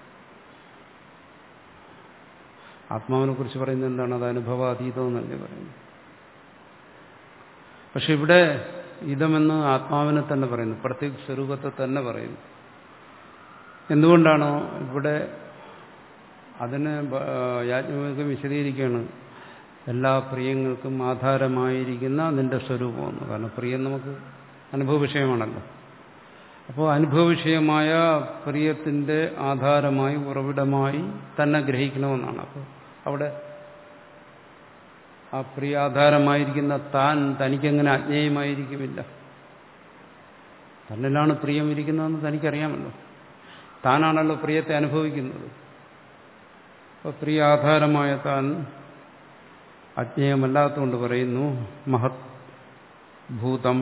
ആത്മാവിനെ കുറിച്ച് പറയുന്നത് എന്താണ് അത് അനുഭവാതീതം എന്നല്ലേ പറയുന്നത് പക്ഷെ ഇവിടെ ഇതമെന്ന് ആത്മാവിനെ തന്നെ പറയുന്നു പ്രത്യേക സ്വരൂപത്തെ തന്നെ പറയുന്നു എന്തുകൊണ്ടാണോ ഇവിടെ അതിന് യാജ്ഞവൽക്കം വിശദീകരിക്കുകയാണ് എല്ലാ പ്രിയങ്ങൾക്കും ആധാരമായിരിക്കുന്ന നിന്റെ സ്വരൂപമെന്ന് കാരണം പ്രിയം നമുക്ക് അനുഭവ വിഷയമാണല്ലോ അപ്പോൾ അനുഭവ വിഷയമായ പ്രിയത്തിന്റെ ആധാരമായി ഉറവിടമായി തന്നെ ഗ്രഹിക്കണമെന്നാണ് അപ്പോൾ അവിടെ ആ പ്രിയാധാരമായിരിക്കുന്ന താൻ തനിക്കെങ്ങനെ അജ്ഞേയമായിരിക്കുമില്ല തന്നിലാണ് പ്രിയം ഇരിക്കുന്നതെന്ന് തനിക്കറിയാമല്ലോ താനാണല്ലോ പ്രിയത്തെ അനുഭവിക്കുന്നത് അപ്പോൾ പ്രിയ ആധാരമായ താൻ അജ്ഞേയമല്ലാത്തതുകൊണ്ട് പറയുന്നു മഹത് ഭൂതം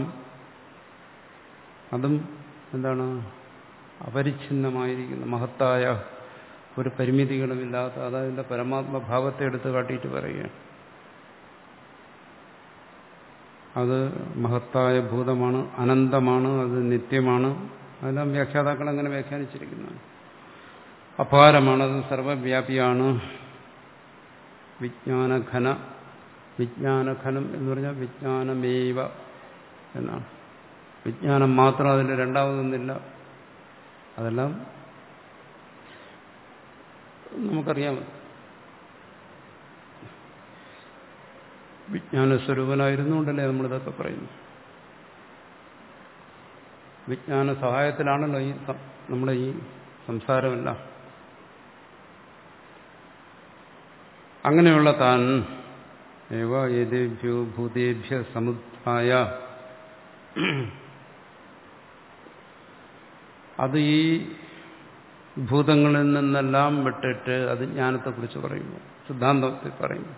അതും എന്താണ് അപരിച്ഛിന്നമായിരിക്കുന്ന മഹത്തായ ഒരു പരിമിതികളുമില്ലാത്ത അതതിൻ്റെ പരമാത്മഭാവത്തെ എടുത്ത് കാട്ടിയിട്ട് പറയുകയാണ് അത് മഹത്തായ ഭൂതമാണ് അനന്തമാണ് അത് നിത്യമാണ് അതെല്ലാം വ്യാഖ്യാതാക്കൾ അങ്ങനെ വ്യാഖ്യാനിച്ചിരിക്കുന്നതാണ് അപാരമാണ് അത് സർവവ്യാപിയാണ് വിജ്ഞാനഘന വിജ്ഞാനഘനം എന്ന് പറഞ്ഞാൽ വിജ്ഞാനമേവ എന്നാണ് വിജ്ഞാനം മാത്രം അതിൽ രണ്ടാമതൊന്നില്ല അതെല്ലാം നമുക്കറിയാം വിജ്ഞാനസ്വരൂപനായിരുന്നുകൊണ്ടല്ലേ നമ്മളിതൊക്കെ പറയുന്നു വിജ്ഞാന സഹായത്തിലാണല്ലോ ഈ നമ്മുടെ ഈ സംസാരമല്ല അങ്ങനെയുള്ള താൻ ഏവ ഏതേഭ്യോ ഭൂതേഭ്യ സമുദ്ധായ അത് ഈ ഭൂതങ്ങളിൽ നിന്നെല്ലാം വിട്ടിട്ട് അത് ജ്ഞാനത്തെക്കുറിച്ച് പറയുന്നു സിദ്ധാന്തത്തിൽ പറയുന്നു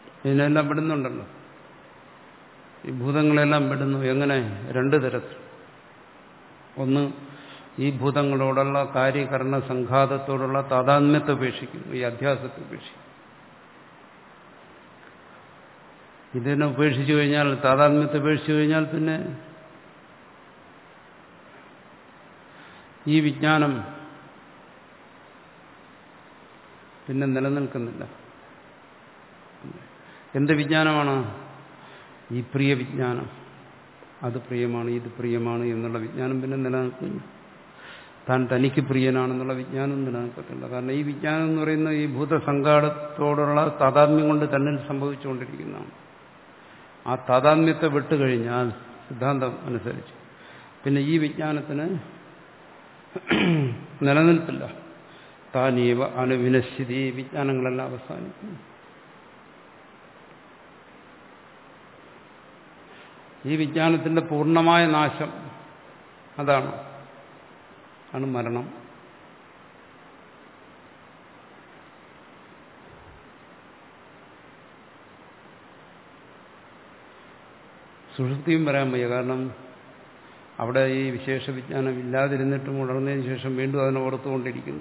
ഇതിനെല്ലാം വിടുന്നുണ്ടല്ലോ ഈ ഭൂതങ്ങളെല്ലാം വിടുന്നു എങ്ങനെ രണ്ടു തരത്തിൽ ഒന്ന് ഈ ഭൂതങ്ങളോടുള്ള കാര്യകരണ സംഘാതത്തോടുള്ള താതാത്മ്യത്തെ ഉപേക്ഷിക്കുന്നു ഈ അധ്യാസത്തെ ഉപേക്ഷിക്കും ഇതിനെ ഉപേക്ഷിച്ചു കഴിഞ്ഞാൽ താതാത്മ്യത്തെ ഉപേക്ഷിച്ചു കഴിഞ്ഞാൽ പിന്നെ ഈ വിജ്ഞാനം പിന്നെ നിലനിൽക്കുന്നില്ല എന്ത് വിജ്ഞാനമാണ് ഈ പ്രിയ വിജ്ഞാനം അത് പ്രിയമാണ് ഇത് പ്രിയമാണ് എന്നുള്ള വിജ്ഞാനം പിന്നെ നിലനിൽക്കുന്നു താൻ തനിക്ക് പ്രിയനാണെന്നുള്ള വിജ്ഞാനം നിലനിൽക്കത്തില്ല കാരണം ഈ വിജ്ഞാനം എന്ന് പറയുന്ന ഈ ഭൂതസങ്കാടത്തോടുള്ള താതാത്മ്യം കൊണ്ട് തന്നിൽ സംഭവിച്ചുകൊണ്ടിരിക്കുന്നതാണ് ആ താതാത്മ്യത്തെ വിട്ടുകഴിഞ്ഞാൽ സിദ്ധാന്തം അനുസരിച്ച് പിന്നെ ഈ വിജ്ഞാനത്തിന് നിലനിൽപ്പില്ല താനീവ അനുവിനശ്യതി വിജ്ഞാനങ്ങളെല്ലാം അവസാനിക്കുന്നു ഈ വിജ്ഞാനത്തിന്റെ പൂർണ്ണമായ നാശം അതാണ് ആണ് മരണം സുഷുപ്തിയും പറയാൻ വയ്യ കാരണം അവിടെ ഈ വിശേഷ വിജ്ഞാനം ഇല്ലാതിരുന്നിട്ടും ഉണർന്നതിന് ശേഷം വീണ്ടും അതിനെ ഓർത്തുകൊണ്ടിരിക്കുന്നു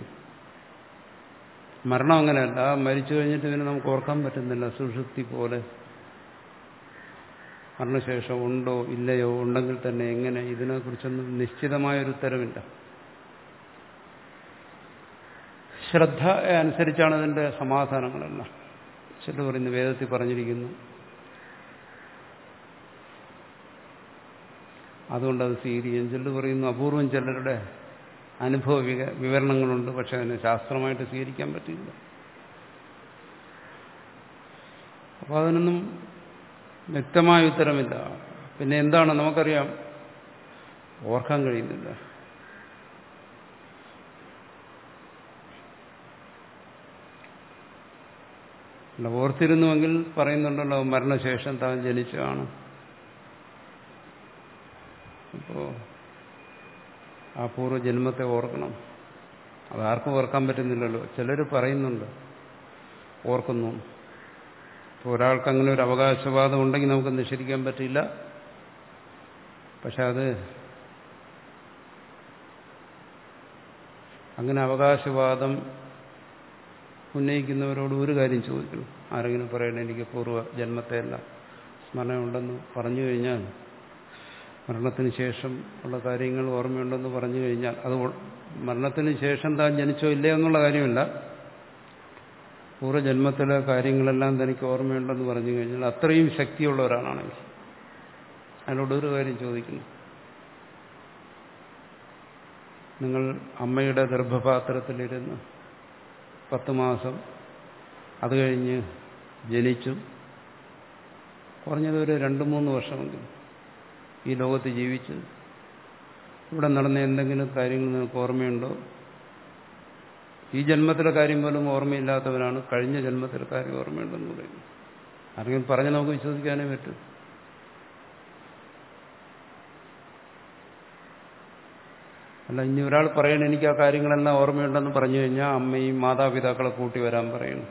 മരണം അങ്ങനെയല്ല മരിച്ചു കഴിഞ്ഞിട്ട് ഇതിനെ നമുക്ക് ഓർക്കാൻ പറ്റുന്നില്ല സുഷുപ്തി പോലെ മരണശേഷം ഉണ്ടോ ഇല്ലയോ ഉണ്ടെങ്കിൽ തന്നെ എങ്ങനെ ഇതിനെക്കുറിച്ചൊന്നും നിശ്ചിതമായൊരു ഉത്തരവില്ല ശ്രദ്ധ അനുസരിച്ചാണ് അതിന്റെ സമാധാനങ്ങളെല്ലാം ചില പറയുന്നു വേദത്തിൽ പറഞ്ഞിരിക്കുന്നു അതുകൊണ്ട് അത് സ്വീകരിക്കും ചിലർ പറയുന്നു അപൂർവം ചിലരുടെ അനുഭവ വിവരണങ്ങളുണ്ട് പക്ഷെ അതിനെ ശാസ്ത്രമായിട്ട് സ്വീകരിക്കാൻ പറ്റില്ല അപ്പോൾ അതിനൊന്നും വ്യക്തമായ ഉത്തരമില്ല പിന്നെ എന്താണ് നമുക്കറിയാം ഓർക്കാൻ കഴിയുന്നില്ല അല്ല ഓർത്തിരുന്നുവെങ്കിൽ പറയുന്നുണ്ടല്ലോ മരണശേഷം താൻ ജനിച്ചതാണ് അപ്പോ ആ പൂർവ്വജന്മത്തെ ഓർക്കണം അതാർക്കും ഓർക്കാൻ പറ്റുന്നില്ലല്ലോ ചിലർ പറയുന്നുണ്ട് ഓർക്കുന്നു ഇപ്പോൾ ഒരാൾക്ക് അങ്ങനെ ഒരു അവകാശവാദം ഉണ്ടെങ്കിൽ നമുക്ക് നിഷേധിക്കാൻ പറ്റില്ല പക്ഷെ അത് അങ്ങനെ അവകാശവാദം ഉന്നയിക്കുന്നവരോട് ഒരു കാര്യം ചോദിക്കണം ആരെങ്കിലും പറയണം എനിക്ക് പൂർവ്വ ജന്മത്തെയല്ല സ്മരണയുണ്ടെന്ന് പറഞ്ഞു കഴിഞ്ഞാൽ മരണത്തിന് ശേഷം ഉള്ള കാര്യങ്ങൾ ഓർമ്മയുണ്ടെന്ന് പറഞ്ഞു കഴിഞ്ഞാൽ അത് മരണത്തിന് ശേഷം താൻ ജനിച്ചോ ഇല്ലേ എന്നുള്ള കാര്യമില്ല പൂർവ്വജന്മത്തിലെ കാര്യങ്ങളെല്ലാം തനിക്ക് ഓർമ്മയുണ്ടെന്ന് പറഞ്ഞു കഴിഞ്ഞാൽ അത്രയും ശക്തിയുള്ള ഒരാളാണെങ്കിൽ അതിനോട് ഒരു കാര്യം ചോദിക്കുന്നു നിങ്ങൾ അമ്മയുടെ ഗർഭപാത്രത്തിലിരുന്ന് പത്ത് മാസം അത് കഴിഞ്ഞ് ജനിച്ചു കുറഞ്ഞത് ഒരു രണ്ട് മൂന്ന് വർഷമെങ്കിലും ഈ ലോകത്ത് ജീവിച്ച് ഇവിടെ നടന്ന എന്തെങ്കിലും കാര്യങ്ങൾ നിങ്ങൾക്ക് ഓർമ്മയുണ്ടോ ഈ ജന്മത്തിലെ കാര്യം പോലും ഓർമ്മയില്ലാത്തവരാണ് കഴിഞ്ഞ ജന്മത്തിലെ കാര്യം ഓർമ്മയുണ്ടെന്ന് പറയുന്നത് ആരെങ്കിലും പറഞ്ഞ് നമുക്ക് വിശ്വസിക്കാനേ പറ്റും അല്ല ഇനി ഒരാൾ പറയണം എനിക്ക് ആ കാര്യങ്ങളെല്ലാം ഓർമ്മയുണ്ടെന്ന് പറഞ്ഞു കഴിഞ്ഞാൽ അമ്മയും മാതാപിതാക്കളെ കൂട്ടി വരാൻ പറയണം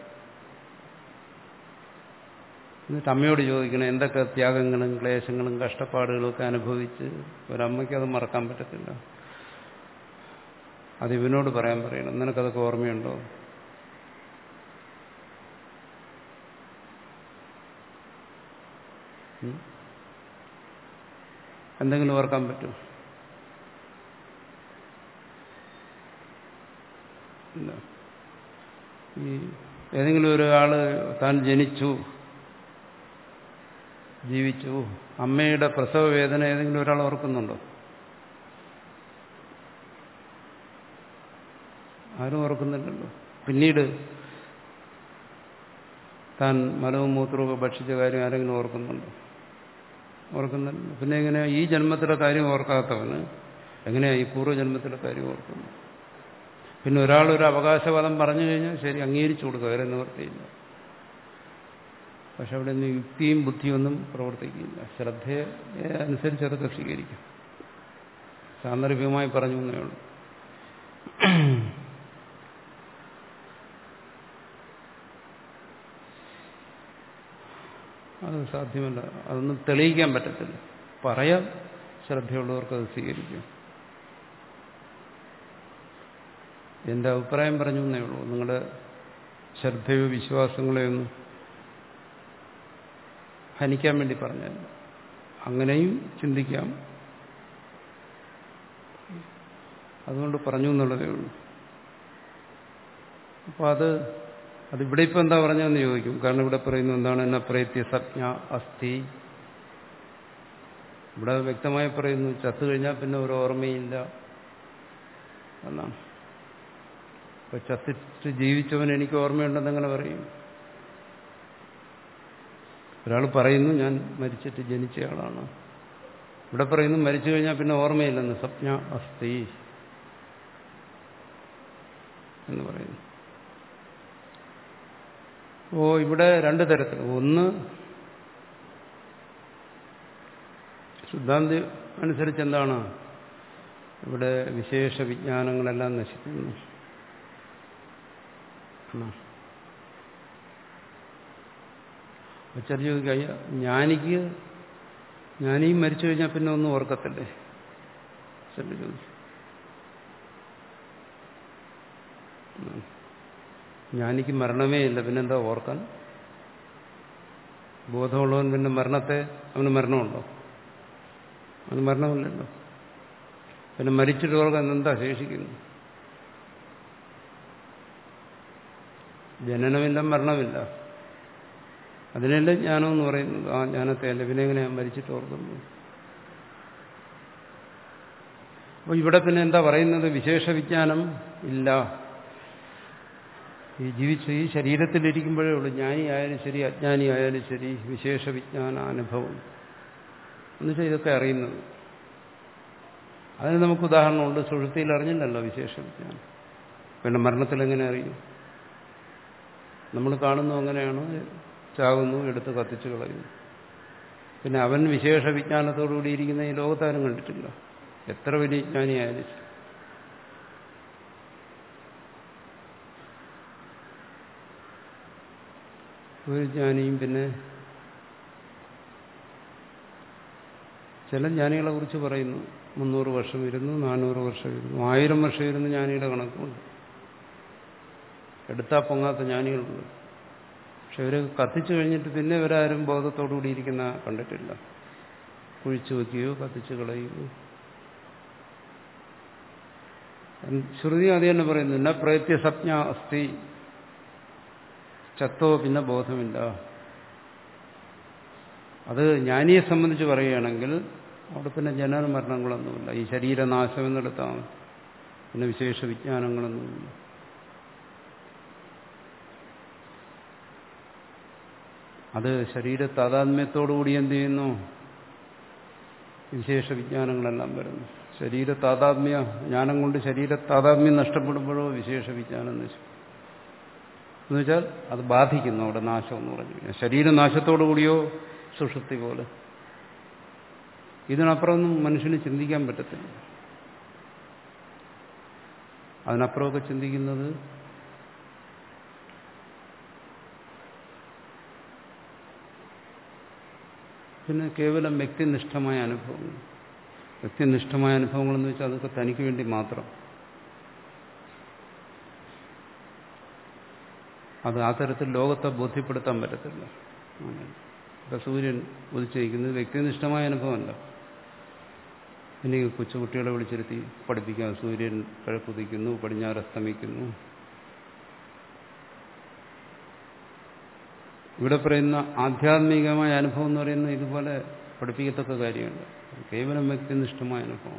എന്നിട്ട് അമ്മയോട് ചോദിക്കണം എന്തൊക്കെ ത്യാഗങ്ങളും ക്ലേശങ്ങളും കഷ്ടപ്പാടുകളും ഒക്കെ അനുഭവിച്ച് ഒരമ്മയ്ക്ക് അത് മറക്കാൻ പറ്റത്തില്ല അത് ഇവനോട് പറയാൻ പറയണം നിനക്കതൊക്കെ ഓർമ്മയുണ്ടോ എന്തെങ്കിലും ഓർക്കാൻ പറ്റും ഈ ഏതെങ്കിലും ഒരാള് താൻ ജനിച്ചു ജീവിച്ചു അമ്മയുടെ പ്രസവ വേദന ഏതെങ്കിലും ഒരാൾ ഓർക്കുന്നുണ്ടോ ആരും ഓർക്കുന്നില്ലല്ലോ പിന്നീട് താൻ മലവും മൂത്രവും ഭക്ഷിച്ച കാര്യം ആരെങ്കിലും ഓർക്കുന്നുണ്ടോ ഓർക്കുന്നില്ല പിന്നെ എങ്ങനെയാ ഈ ജന്മത്തിലെ കാര്യം ഓർക്കാത്തവന് എങ്ങനെയാ ഈ പൂർവ്വജന്മത്തിലെ കാര്യം ഓർക്കുന്നു പിന്നെ ഒരാളൊരു അവകാശവാദം പറഞ്ഞു കഴിഞ്ഞാൽ ശരി അംഗീകരിച്ചു കൊടുക്കുക വേറെ നിവർത്തിയില്ല പക്ഷെ അവിടെ നിന്ന് യുക്തിയും ബുദ്ധിയൊന്നും പ്രവർത്തിക്കില്ല ശ്രദ്ധയെ അനുസരിച്ച് അതൊക്കെ സ്വീകരിക്കും സാന്ദർഭികമായി പറഞ്ഞു എന്നേ ഉള്ളൂ അത് സാധ്യമല്ല അതൊന്നും തെളിയിക്കാൻ പറ്റത്തില്ല പറയാം ശ്രദ്ധയുള്ളവർക്ക് അത് സ്വീകരിക്കും എൻ്റെ അഭിപ്രായം പറഞ്ഞു എന്നേ ഉള്ളൂ നിങ്ങളുടെ ശ്രദ്ധയോ വിശ്വാസങ്ങളെയോ ഒന്നും ഹനിക്കാൻ വേണ്ടി പറഞ്ഞല്ല അങ്ങനെയും ചിന്തിക്കാം അതുകൊണ്ട് പറഞ്ഞു എന്നുള്ളതേ ഉള്ളൂ അപ്പോൾ അത് അതിവിടെ ഇപ്പം എന്താ പറഞ്ഞതെന്ന് ചോദിക്കും കാരണം ഇവിടെ പറയുന്നു എന്താണ് എന്ന പ്രയത്യ സജ്ഞ അസ്ഥി ഇവിടെ വ്യക്തമായി പറയുന്നു ചത്തു കഴിഞ്ഞാൽ പിന്നെ ഒരു ഓർമ്മയില്ല എന്നാണ് ഇപ്പൊ ചത്തിട്ട് ജീവിച്ചവൻ എനിക്ക് ഓർമ്മയുണ്ടെന്ന് എങ്ങനെ പറയും ഒരാൾ പറയുന്നു ഞാൻ മരിച്ചിട്ട് ജനിച്ചയാളാണ് ഇവിടെ പറയുന്നു മരിച്ചു കഴിഞ്ഞാൽ പിന്നെ ഓർമ്മയില്ലെന്ന് സ്വപ്ന അസ്ഥി എന്ന് പറയുന്നു ഓ ഇവിടെ രണ്ട് തരത്തിൽ ഒന്ന് സിദ്ധാന്തി അനുസരിച്ച് എന്താണ് ഇവിടെ വിശേഷ വിജ്ഞാനങ്ങളെല്ലാം നശിക്കുന്നു ചെറിയ ചോദിക്കുക ജ്ഞാനിക്ക് ജ്ഞാനിയും മരിച്ചു കഴിഞ്ഞാൽ പിന്നെ ഒന്നും ഓർക്കത്തില്ലേ ചെറിയ ചോദിച്ചു ജ്ഞാനിക്ക് മരണമേ ഇല്ല പിന്നെന്താ ഓർക്കാൻ ബോധമുള്ളവൻ പിന്നെ മരണത്തെ അവന് മരണമുണ്ടോ അവന് മരണമില്ലല്ലോ പിന്നെ മരിച്ചിട്ട് ഓർക്കാൻ എന്താ ശേഷിക്കുന്നു ജനനമില്ല മരണമില്ല അതിനല്ലേ ജ്ഞാനം എന്ന് പറയുന്നത് ആ ജ്ഞാനത്തെ അല്ല പിന്നെ എങ്ങനെ ഞാൻ മരിച്ചിട്ട് ഓർക്കുന്നു അപ്പോൾ ഇവിടെ പിന്നെ എന്താ പറയുന്നത് വിശേഷ വിജ്ഞാനം ഇല്ല ഈ ജീവിച്ച് ഈ ശരീരത്തിലിരിക്കുമ്പോഴേ ഉള്ളൂ ജ്ഞാനി ആയാലും ശരി അജ്ഞാനി ആയാലും ശരി വിശേഷ വിജ്ഞാന അനുഭവം എന്നുവെച്ചാൽ ഇതൊക്കെ അറിയുന്നത് അതിന് നമുക്ക് ഉദാഹരണമുണ്ട് സുഹൃത്തിയിൽ അറിഞ്ഞില്ലല്ലോ വിശേഷ വിജ്ഞാനം പിന്നെ മരണത്തിൽ എങ്ങനെ അറിയും നമ്മൾ കാണുന്നു അങ്ങനെയാണ് ചാകുന്നു എടുത്ത് കത്തിച്ചു കളയുന്നു പിന്നെ അവൻ വിശേഷ വിജ്ഞാനത്തോടുകൂടി ഇരിക്കുന്ന ഈ ലോകത്താരും കണ്ടിട്ടില്ല എത്ര വലിയ ജ്ഞാനിയായാലും ഒരു ജ്ഞാനിയും പിന്നെ ചില ജ്ഞാനികളെ കുറിച്ച് പറയുന്നു മുന്നൂറ് വർഷം ഇരുന്നു നാനൂറ് വർഷം ഇരുന്നു ആയിരം വർഷം ഇരുന്ന് ജ്ഞാനിയുടെ കണക്കുണ്ട് എടുത്താൽ പൊങ്ങാത്ത ജ്ഞാനികളുണ്ട് പക്ഷെ ഇവർ കത്തിച്ചു കഴിഞ്ഞിട്ട് പിന്നെ ഇവരാരും ബോധത്തോടുകൂടി ഇരിക്കുന്ന കണ്ടിട്ടില്ല കുഴിച്ചു വയ്ക്കുകയോ കത്തിച്ചു കളയുകയോ ശ്രുതി അത് തന്നെ പറയുന്നു എന്ന പ്രയത്യ സപ്ഞ അസ്ഥി ചത്തോ പിന്നെ ബോധമില്ല അത് ജ്ഞാനിയെ സംബന്ധിച്ച് പറയുകയാണെങ്കിൽ അവിടെ പിന്നെ ജനന മരണങ്ങളൊന്നുമില്ല ഈ ശരീരനാശം എന്നെടുത്താണ് പിന്നെ വിശേഷ വിജ്ഞാനങ്ങളൊന്നുമില്ല അത് ശരീര താതാത്മ്യത്തോടുകൂടി എന്ത് ചെയ്യുന്നു വിശേഷ വിജ്ഞാനങ്ങളെല്ലാം വരുന്നു ശരീര താതാത്മ്യ ജ്ഞാനം കൊണ്ട് ശരീര താതാത്മ്യം നഷ്ടപ്പെടുമ്പോഴോ വിശേഷ വിജ്ഞാനം നശിക്കും എന്നുവെച്ചാൽ അത് ബാധിക്കുന്നു അവിടെ നാശം എന്ന് പറഞ്ഞു കഴിഞ്ഞാൽ ശരീരനാശത്തോടുകൂടിയോ സുഷുപ്തി പോലെ ഇതിനപ്പുറമൊന്നും മനുഷ്യന് ചിന്തിക്കാൻ പറ്റത്തില്ല അതിനപ്പുറമൊക്കെ ചിന്തിക്കുന്നത് പിന്നെ കേവലം വ്യക്തിനിഷ്ഠമായ അനുഭവങ്ങൾ വ്യക്തിനിഷ്ഠമായ അനുഭവങ്ങളെന്ന് വെച്ചാൽ അതൊക്കെ തനിക്ക് വേണ്ടി മാത്രം അത് ആ തരത്തിൽ ലോകത്തെ ബോധ്യപ്പെടുത്താൻ പറ്റത്തില്ല ഇപ്പം സൂര്യൻ ഉദിച്ചിരിക്കുന്നത് വ്യക്തിനിഷ്ഠമായ അനുഭവമല്ല ഇനി കൊച്ചുകുട്ടികളെ വിളിച്ചിരുത്തി പഠിപ്പിക്കാം സൂര്യൻ കിഴക്കുദിക്കുന്നു പടിഞ്ഞാറ് അസ്തമിക്കുന്നു ഇവിടെ പറയുന്ന ആധ്യാത്മികമായ അനുഭവം എന്ന് പറയുന്നത് ഇതുപോലെ പഠിപ്പിക്കത്തക്ക കാര്യമുണ്ട് കേവലം വ്യക്തിനിഷ്ഠമായ അനുഭവം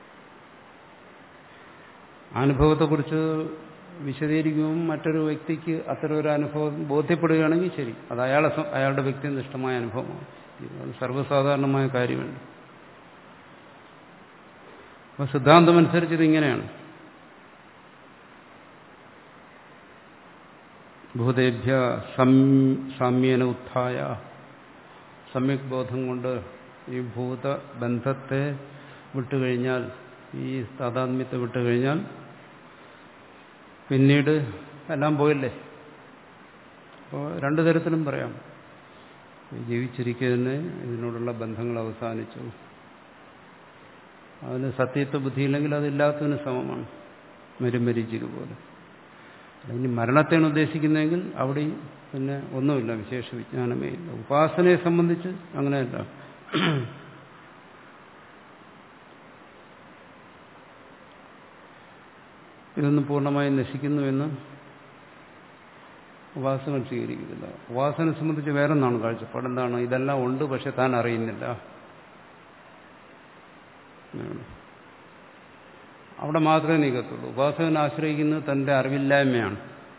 അനുഭവത്തെക്കുറിച്ച് വിശദീകരിക്കുമ്പോൾ മറ്റൊരു വ്യക്തിക്ക് അത്തരം ഒരു അനുഭവം ബോധ്യപ്പെടുകയാണെങ്കിൽ ശരി അത് അയാളെ അയാളുടെ വ്യക്തിനിഷ്ഠമായ അനുഭവമാണ് അത് സർവ്വസാധാരണമായ കാര്യമല്ല അപ്പോൾ സിദ്ധാന്തമനുസരിച്ച് ഇതിങ്ങനെയാണ് ഭൂതേഭ്യ സാമ്യേന ഉത്ഥായ സമ്യക് ബോധം കൊണ്ട് ഈ ഭൂതബന്ധത്തെ വിട്ടുകഴിഞ്ഞാൽ ഈ താതാത്മ്യത്തെ വിട്ടുകഴിഞ്ഞാൽ പിന്നീട് എല്ലാം പോയില്ലേ അപ്പോൾ രണ്ടു തരത്തിലും പറയാം ജീവിച്ചിരിക്കുന്നതിന് ഇതിനോടുള്ള ബന്ധങ്ങൾ അവസാനിച്ചു അതിന് സത്യത്വ ബുദ്ധിയില്ലെങ്കിൽ അതില്ലാത്തതിന് സമമാണ് മരുമരിച്ചിക പോലെ ഇനി മരണത്തെയാണ് ഉദ്ദേശിക്കുന്നതെങ്കിൽ അവിടെയും പിന്നെ ഒന്നുമില്ല വിശേഷ വിജ്ഞാനമേ ഇല്ല ഉപാസനയെ സംബന്ധിച്ച് അങ്ങനെയല്ല ഇതൊന്നും പൂർണ്ണമായി നശിക്കുന്നുവെന്ന് ഉപാസകൻ സ്വീകരിക്കുന്നില്ല ഉപാസനെ സംബന്ധിച്ച് വേറൊന്നാണ് കാഴ്ചപ്പാട് എന്താണ് ഇതെല്ലാം ഉണ്ട് പക്ഷെ താൻ അറിയുന്നില്ല അവിടെ മാത്രമേ നീക്കത്തുള്ളൂ ഉപാസകൻ ആശ്രയിക്കുന്നത് തന്റെ അറിവില്ലായ്മയാണ്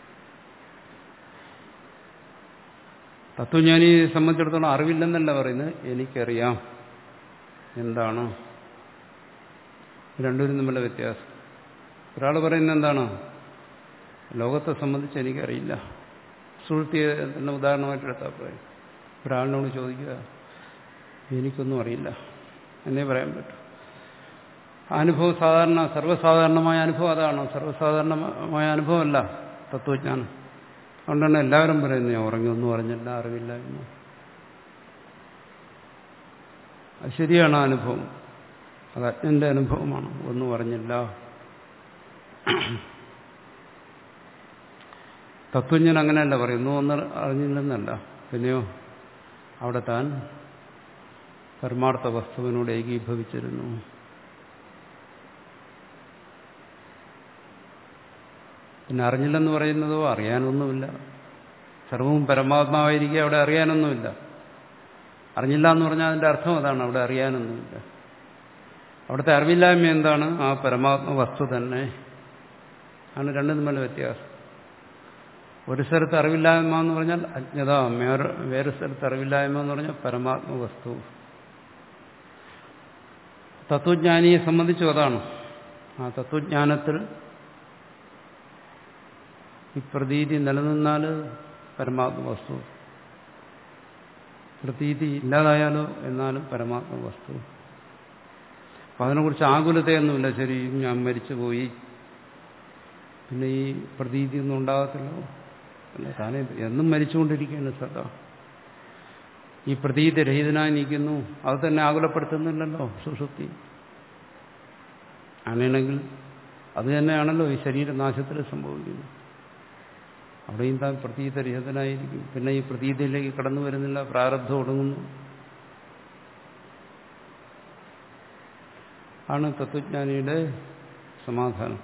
തത്വജ്ഞാനിയെ സംബന്ധിച്ചിടത്തോളം അറിവില്ലെന്നല്ല പറയുന്നത് എനിക്കറിയാം എന്താണ് രണ്ടുപേരും തമ്മിലുള്ള വ്യത്യാസം ഒരാൾ പറയുന്നത് എന്താണ് ലോകത്തെ സംബന്ധിച്ച് എനിക്കറിയില്ല സുഹൃത്തിയെ തന്നെ ഉദാഹരണമായിട്ട് എടുത്താൽ പറയും ഒരാളിനോട് ചോദിക്കുക എനിക്കൊന്നും അറിയില്ല എന്നേ പറയാൻ പറ്റും അനുഭവം സാധാരണ സർവ്വസാധാരണമായ അനുഭവം അതാണ് സർവ്വസാധാരണമായ അനുഭവമല്ല തത്വജ്ഞാനം അതുകൊണ്ടാണ് എല്ലാവരും പറയുന്നത് ഞാൻ ഉറങ്ങിയൊന്നും അറിഞ്ഞില്ല അറിവില്ല എന്ന് അത് ശരിയാണ് ആ അനുഭവം അത് അജ്ഞന്റെ അനുഭവമാണ് ഒന്നും അറിഞ്ഞില്ല തത്വജ്ഞൻ അങ്ങനെയല്ല പറയുന്നു ഒന്നും അറിഞ്ഞില്ലെന്നല്ല പിന്നെയോ അവിടെ താൻ പരമാർത്ഥ വസ്തുവിനോട് ഏകീഭവിച്ചിരുന്നു പിന്നെ അറിഞ്ഞില്ലെന്ന് പറയുന്നതോ അറിയാനൊന്നുമില്ല സർവവും പരമാത്മാവായിരിക്കെ അവിടെ അറിയാനൊന്നുമില്ല അറിഞ്ഞില്ല എന്ന് പറഞ്ഞാൽ അതിന്റെ അർത്ഥം അതാണ് അവിടെ അറിയാനൊന്നുമില്ല അവിടുത്തെ അറിവില്ലായ്മ എന്താണ് ആ പരമാത്മ വസ്തു തന്നെ ആണ് രണ്ടും തമ്മിലുള്ള വ്യത്യാസം ഒരു സ്ഥലത്ത് അറിവില്ലായ്മ എന്ന് പറഞ്ഞാൽ അജ്ഞത വേറെ വേറെ സ്ഥലത്ത് അറിവില്ലായ്മ എന്ന് പറഞ്ഞാൽ പരമാത്മ വസ്തു തത്വജ്ഞാനിയെ സംബന്ധിച്ചും അതാണ് ആ തത്വജ്ഞാനത്തിൽ ഈ പ്രതീതി നിലനിന്നാൽ പരമാത്മ വസ്തു പ്രതീതി ഇല്ലാതായാലോ എന്നാലും പരമാത്മ വസ്തു അപ്പം അതിനെക്കുറിച്ച് ആകുലതയൊന്നുമില്ല ശരി ഞാൻ മരിച്ചുപോയി പിന്നെ ഈ പ്രതീതി ഒന്നും ഉണ്ടാകത്തില്ലോ അല്ല താനെ എന്നും മരിച്ചുകൊണ്ടിരിക്കുകയാണ് സദാ ഈ പ്രതീതി രഹിതനായി നിൽക്കുന്നു അത് തന്നെ ആകുലപ്പെടുത്തുന്നില്ലല്ലോ സുഷുപ്തി അങ്ങനെയാണെങ്കിൽ അത് തന്നെയാണല്ലോ ഈ ശരീരനാശത്തിൽ സംഭവിക്കുന്നത് അവിടെയും താൻ പ്രതീതരഹിതനായിരിക്കും പിന്നെ ഈ പ്രതീതിയിലേക്ക് കടന്നു വരുന്നില്ല പ്രാരബ്ധം ഒടുങ്ങുന്നു ആണ് തത്വജ്ഞാനിയുടെ സമാധാനം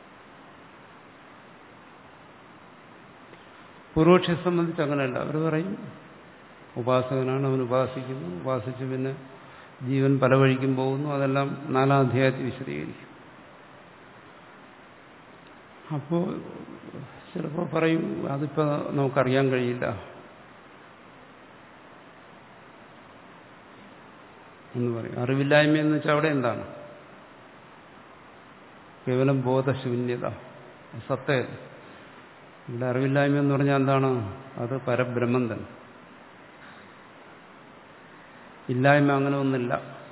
പൂർവക്ഷെ സംബന്ധിച്ച് അങ്ങനെയല്ല അവർ പറയും ഉപാസകനാണ് അവൻ ഉപാസിക്കുന്നു ഉപാസിച്ച് പിന്നെ ജീവൻ പല വഴിക്കും പോകുന്നു അതെല്ലാം നാലാം അധ്യായത്തിൽ വിശദീകരിക്കും അപ്പോൾ ചിലപ്പോൾ പറയും അതിപ്പോൾ നമുക്കറിയാൻ കഴിയില്ല എന്ന് പറയും അറിവില്ലായ്മ എന്ന് വെച്ചാൽ അവിടെ എന്താണ് കേവലം ബോധശൂന്യത സത്ത ഇവിടെ അറിവില്ലായ്മ എന്ന് പറഞ്ഞാൽ എന്താണ് അത് പരബ്രഹ്മം തന്നെ ഇല്ലായ്മ അങ്ങനെ ഒന്നില്ല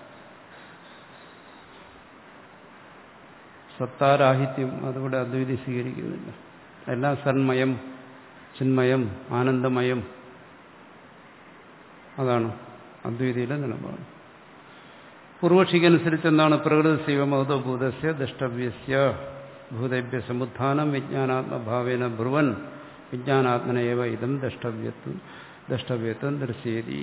സത്താരാഹിത്യം അതിവിടെ അദ്വൈതി സ്വീകരിക്കുന്നില്ല എല്ലാം സന്മയം ചിന്മയം ആനന്ദമയം അതാണ് അദ്വൈതിയിലെ നിലപാട് പൂർവക്ഷിക്കനുസരിച്ച് എന്താണ് പ്രകൃതി ശിവമഹതഭൂതസ്യ ദ്രഷ്ടവ്യസ്യ ഭൂതഭ്യ സമുത്ഥാനം വിജ്ഞാനാത്മഭാവേന ബ്രുവൻ വിജ്ഞാനാത്മനേവ ഇതം ദ്രഷ്ടവ്യത്വം ദ്രഷ്ടവ്യത്വം ദർശയതി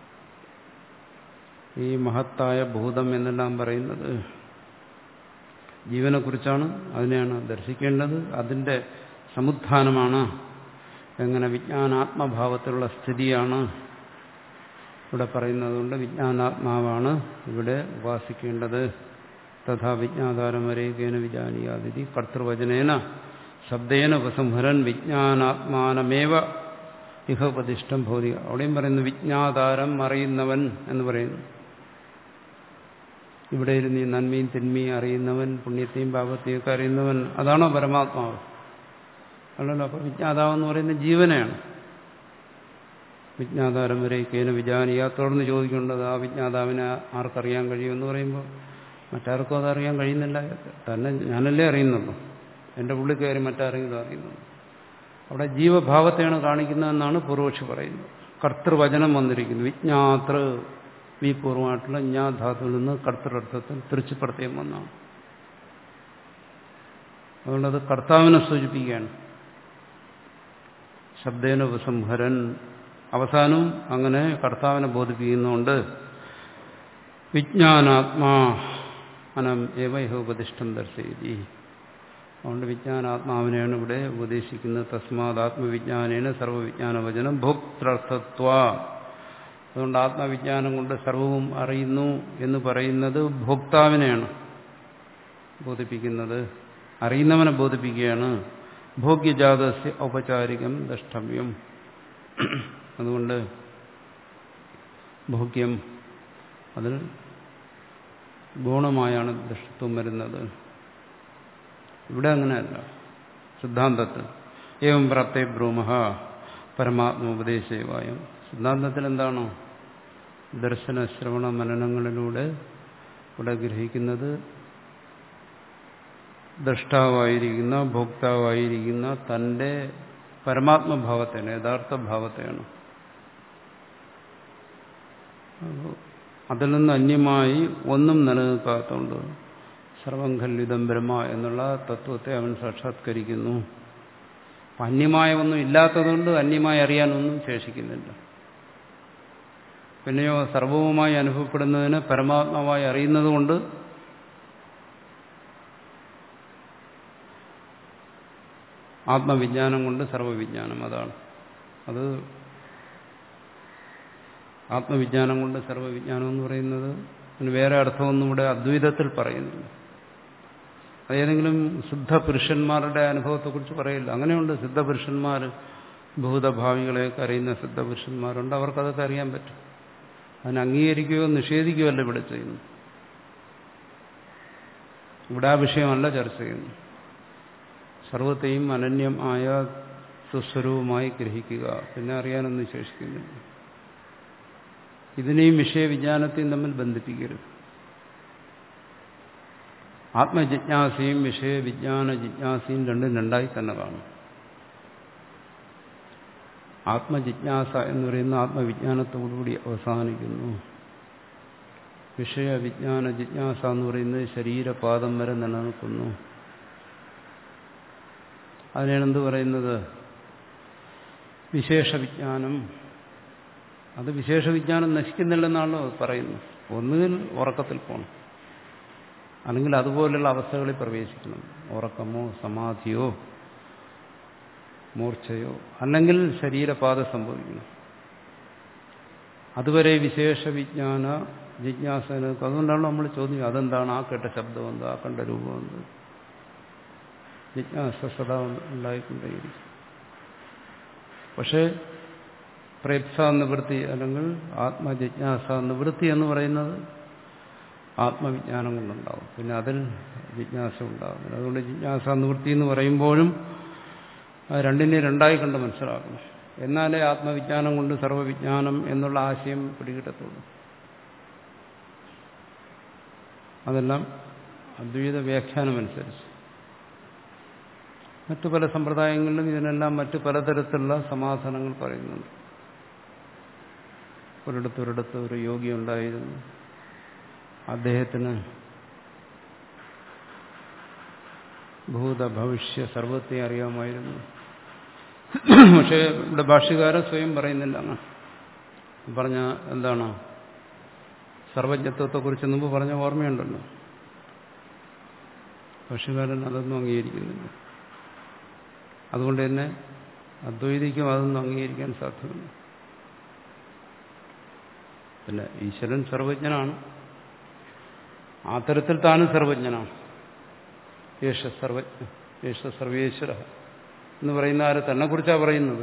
ഈ മഹത്തായ ഭൂതം എന്നെല്ലാം പറയുന്നത് ജീവനെക്കുറിച്ചാണ് അതിനെയാണ് ദർശിക്കേണ്ടത് അതിന്റെ സമുത്ഥാനമാണ് എങ്ങനെ വിജ്ഞാനാത്മഭാവത്തിലുള്ള സ്ഥിതിയാണ് ഇവിടെ പറയുന്നതുകൊണ്ട് വിജ്ഞാനാത്മാവാണ് ഇവിടെ ഉപാസിക്കേണ്ടത് തഥാ വിജ്ഞാതാരമരേകേന വിജാനീയാതിഥി കർത്തൃവചനേന ശബ്ദേന ഉപസംഹരൻ വിജ്ഞാനാത്മാനമേവ ഇഹ ഉപദിഷ്ടം ഭൗതിക അവിടെയും പറയുന്നു വിജ്ഞാതാരം അറിയുന്നവൻ എന്ന് പറയുന്നു ഇവിടെ ഇരുന്ന് ഈ നന്മയും തിന്മയും അറിയുന്നവൻ പുണ്യത്തെയും പാപത്തെയും ഒക്കെ അറിയുന്നവൻ അതാണോ പരമാത്മാവ് അല്ലല്ലോ അപ്പൊ വിജ്ഞാതാവെന്ന് പറയുന്ന ജീവനെയാണ് വിജ്ഞാതാരം വരെ കേന വിജാനിയ തുടർന്ന് ചോദിക്കേണ്ടത് ആ വിജ്ഞാതാവിനെ ആർക്കറിയാൻ കഴിയുമെന്ന് പറയുമ്പോൾ മറ്റാർക്കും അതറിയാൻ കഴിയുന്നില്ല തന്നെ ഞാനല്ലേ അറിയുന്നുള്ളൂ എൻ്റെ ഉള്ളിൽ കയറി മറ്റാരെങ്കിലും അറിയുന്നുള്ളൂ അവിടെ ജീവഭാവത്തെയാണ് കാണിക്കുന്നതെന്നാണ് പൂർവക്ഷി പറയുന്നത് കർത്തൃവചനം വന്നിരിക്കുന്നു വിജ്ഞാതൃ വി പൂർവമായിട്ടുള്ള ഞാൻ ധാതുവിൽ നിന്ന് കർത്തൃർത്ഥത്തിൽ തിരിച്ചു പ്രത്യേകം വന്നാണ് അതുകൊണ്ടത് കർത്താവിനെ സൂചിപ്പിക്കുകയാണ് ശബ്ദേന ഉപസംഹരൻ അവസാനം അങ്ങനെ കർത്താവിനെ ബോധിപ്പിക്കുന്നുണ്ട് വിജ്ഞാനാത്മാ അനം ഏവൈഹ ഉപദിഷ്ടം ദർശയതി അതുകൊണ്ട് വിജ്ഞാനാത്മാവിനെയാണ് ഇവിടെ ഉപദേശിക്കുന്നത് തസ്മാത് ആത്മവിജ്ഞാനേന സർവവിജ്ഞാനവചനം ഭോക്തർത്ഥത്വ അതുകൊണ്ട് ആത്മവിജ്ഞാനം കൊണ്ട് സർവവും അറിയുന്നു എന്ന് പറയുന്നത് ഭോക്താവിനെയാണ് ബോധിപ്പിക്കുന്നത് അറിയുന്നവനെ ബോധിപ്പിക്കുകയാണ് ഭോഗ്യജാതസ്യ ഔപചാരികം ദ്രഷ്ടവ്യം അതുകൊണ്ട് ഭോഗ്യം അതിൽ ഗുണമായാണ് ദൃഷ്ടത്വം വരുന്നത് ഇവിടെ അങ്ങനെയല്ല സിദ്ധാന്തത്തിൽ ഏവം പ്രാപ്തേ ബ്രൂമ പരമാത്മോപദേശവായം സിദ്ധാന്തത്തിൽ എന്താണോ ദർശന ശ്രവണ മനനങ്ങളിലൂടെ ഇവിടെ ഗ്രഹിക്കുന്നത് ദ്രഷ്ടാവായിരിക്കുന്ന ഭോക്താവായിരിക്കുന്ന തന്റെ പരമാത്മഭാവത്തെയാണ് യഥാർത്ഥ ഭാവത്തെയാണ് അതിൽ നിന്ന് അന്യമായി ഒന്നും നിലനിൽക്കാത്തതുകൊണ്ട് സർവം ഖല്ലിതം ബ്രഹ്മ എന്നുള്ള തത്വത്തെ അവൻ സാക്ഷാത്കരിക്കുന്നു അന്യമായ ഒന്നും ഇല്ലാത്തതുകൊണ്ട് അന്യമായി അറിയാനൊന്നും ശേഷിക്കുന്നില്ല പിന്നെയോ സർവവുമായി അനുഭവപ്പെടുന്നതിന് പരമാത്മാവായി അറിയുന്നതുകൊണ്ട് ആത്മവിജ്ഞാനം കൊണ്ട് സർവവിജ്ഞാനം അതാണ് അത് ആത്മവിജ്ഞാനം കൊണ്ട് സർവവിജ്ഞാനം എന്ന് പറയുന്നത് അതിന് വേറെ അർത്ഥമൊന്നും ഇവിടെ അദ്വൈതത്തിൽ പറയുന്നില്ല അതേതെങ്കിലും സിദ്ധ പുരുഷന്മാരുടെ അനുഭവത്തെക്കുറിച്ച് പറയില്ല അങ്ങനെയുണ്ട് സിദ്ധപുരുഷന്മാർ ഭൂതഭാവികളെയൊക്കെ അറിയുന്ന സിദ്ധപുരുഷന്മാരുണ്ട് അവർക്കതൊക്കെ അറിയാൻ പറ്റും അതിനെ അംഗീകരിക്കുകയോ നിഷേധിക്കുകയോ അല്ല ഇവിടെ ചെയ്യുന്നു ഇവിടെ ആ വിഷയമല്ല ചർച്ച ചെയ്യുന്നു സർവത്തെയും അനന്യം ആയ സുസ്വരൂപമായി ഗ്രഹിക്കുക പിന്നെ അറിയാനൊന്നും ശേഷിക്കുന്നില്ല ഇതിനെയും വിഷയവിജ്ഞാനത്തെയും തമ്മിൽ ബന്ധിപ്പിക്കരുത് ആത്മജിജ്ഞാസയും വിഷയവിജ്ഞാന ജിജ്ഞാസയും രണ്ടും രണ്ടായി തന്നെ കാണും ആത്മജിജ്ഞാസ എന്ന് പറയുന്ന ആത്മവിജ്ഞാനത്തോടുകൂടി അവസാനിക്കുന്നു വിഷയവിജ്ഞാന ജിജ്ഞാസ എന്ന് പറയുന്നത് ശരീരപാദം വരെ നിലനിൽക്കുന്നു അതിനാണ് എന്ത് പറയുന്നത് വിശേഷവിജ്ഞാനം അത് വിശേഷവിജ്ഞാനം നശിക്കുന്നില്ലെന്നാണല്ലോ പറയുന്നത് ഒന്നുകിൽ ഉറക്കത്തിൽ പോകണം അല്ലെങ്കിൽ അതുപോലുള്ള അവസ്ഥകളിൽ പ്രവേശിക്കണം ഉറക്കമോ സമാധിയോ മൂർച്ഛയോ അല്ലെങ്കിൽ ശരീരപാത സംഭവിക്കണം അതുവരെ വിശേഷവിജ്ഞാന ജിജ്ഞാസന അതുകൊണ്ടാണ് നമ്മൾ ചോദ്യം അതെന്താണ് ആ കേട്ട ശബ്ദം എന്ത് ആ കണ്ട രൂപം എന്ത് ജിജ്ഞാസ സദാ ഉണ്ടായിക്കൊണ്ടേയിരിക്കും പക്ഷേ പ്രേപ്സ നിവൃത്തി അല്ലെങ്കിൽ ആത്മജിജ്ഞാസ നിവൃത്തി എന്ന് പറയുന്നത് ആത്മവിജ്ഞാനം കൊണ്ടുണ്ടാവും പിന്നെ അതിൽ ജിജ്ഞാസ ഉണ്ടാകും അതുകൊണ്ട് ജിജ്ഞാസ നിവൃത്തി എന്ന് പറയുമ്പോഴും രണ്ടിനെ രണ്ടായി കണ്ട് മനസ്സിലാക്കണം എന്നാലേ ആത്മവിജ്ഞാനം കൊണ്ട് സർവവിജ്ഞാനം എന്നുള്ള ആശയം പിടികിട്ടത്തുള്ളൂ അതെല്ലാം അദ്വൈത വ്യാഖ്യാനമനുസരിച്ച് മറ്റു പല സമ്പ്രദായങ്ങളിലും ഇതിനെല്ലാം മറ്റു പലതരത്തിലുള്ള സമാധാനങ്ങൾ പറയുന്നുണ്ട് ഒരിടത്ത് ഒരിടത്ത് ഒരു യോഗി ഉണ്ടായിരുന്നു അദ്ദേഹത്തിന് ഭൂത ഭവിഷ്യ സർവത്തെ അറിയാമായിരുന്നു പക്ഷേ ഇവിടെ ഭാഷ്യകാരൻ സ്വയം പറയുന്നില്ല അങ്ങ് പറഞ്ഞ എന്താണ് സർവജ്ഞത്വത്തെക്കുറിച്ച് മുമ്പ് പറഞ്ഞ ഓർമ്മയുണ്ടല്ലോ ഭാഷ്യകാരൻ അതൊന്നും അംഗീകരിക്കുന്നില്ല അതുകൊണ്ട് തന്നെ അദ്വൈതിക്കും അതൊന്നും അംഗീകരിക്കാൻ സാധ്യമല്ല പിന്നെ ഈശ്വരൻ സർവജ്ഞനാണ് ആ തരത്തിൽ താനും സർവജ്ഞനാണ് യേശ സർവജ്ഞ യേശ സർവേശ്വര എന്ന് പറയുന്ന ആര് തന്നെ കുറിച്ചാണ് പറയുന്നത്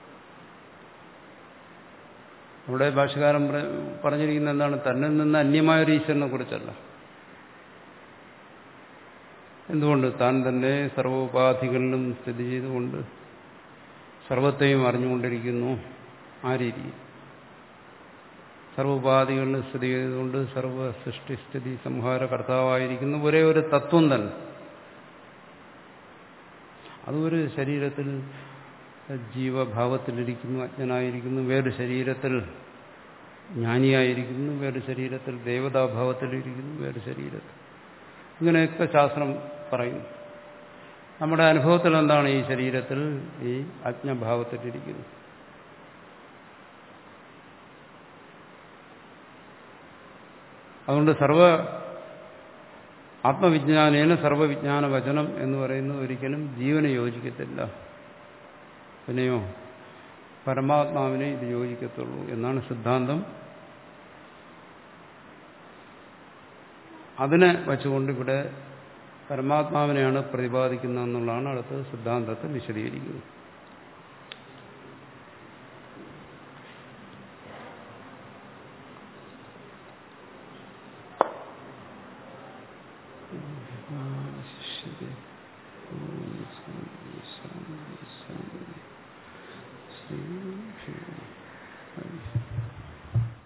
അവിടെ ഭാഷകാരൻ പറഞ്ഞിരിക്കുന്ന എന്താണ് തന്നിൽ നിന്ന് അന്യമായ ഒരു ഈശ്വരനെ കുറിച്ചല്ല എന്തുകൊണ്ട് താൻ തന്നെ സർവോപാധികളിലും സ്ഥിതി ചെയ്തുകൊണ്ട് സർവത്തെയും അറിഞ്ഞുകൊണ്ടിരിക്കുന്നു ആ രീതി സർവോപാധികളിലും സ്ഥിതി ചെയ്തുകൊണ്ട് സർവ സൃഷ്ടിസ്ഥിതി സംഹാര കർത്താവായിരിക്കുന്ന ഒരേ ഒരു തത്വം തന്നെ അതൊരു ശരീരത്തിൽ ജീവഭാവത്തിലിരിക്കുന്നു അജ്ഞനായിരിക്കുന്നു വേറൊരു ശരീരത്തിൽ ജ്ഞാനിയായിരിക്കുന്നു വേറൊരു ശരീരത്തിൽ ദേവതാഭാവത്തിലിരിക്കുന്നു വേറൊരു ശരീരത്തിൽ ഇങ്ങനെയൊക്കെ ശാസ്ത്രം പറയും നമ്മുടെ അനുഭവത്തിൽ എന്താണ് ഈ ശരീരത്തിൽ ഈ അജ്ഞഭാവത്തിലിരിക്കുന്നത് അതുകൊണ്ട് സർവ ആത്മവിജ്ഞാനേന സർവവിജ്ഞാന വചനം എന്ന് പറയുന്നത് ഒരിക്കലും ജീവന് യോജിക്കത്തില്ല പിന്നെയോ പരമാത്മാവിനെ ഇത് യോജിക്കത്തുള്ളൂ എന്നാണ് സിദ്ധാന്തം അതിനെ വച്ചുകൊണ്ട് ഇവിടെ പരമാത്മാവിനെയാണ് പ്രതിപാദിക്കുന്നത് എന്നുള്ളതാണ് അടുത്ത സിദ്ധാന്തത്തെ വിശദീകരിക്കുന്നത് ശരി ശരി ശരി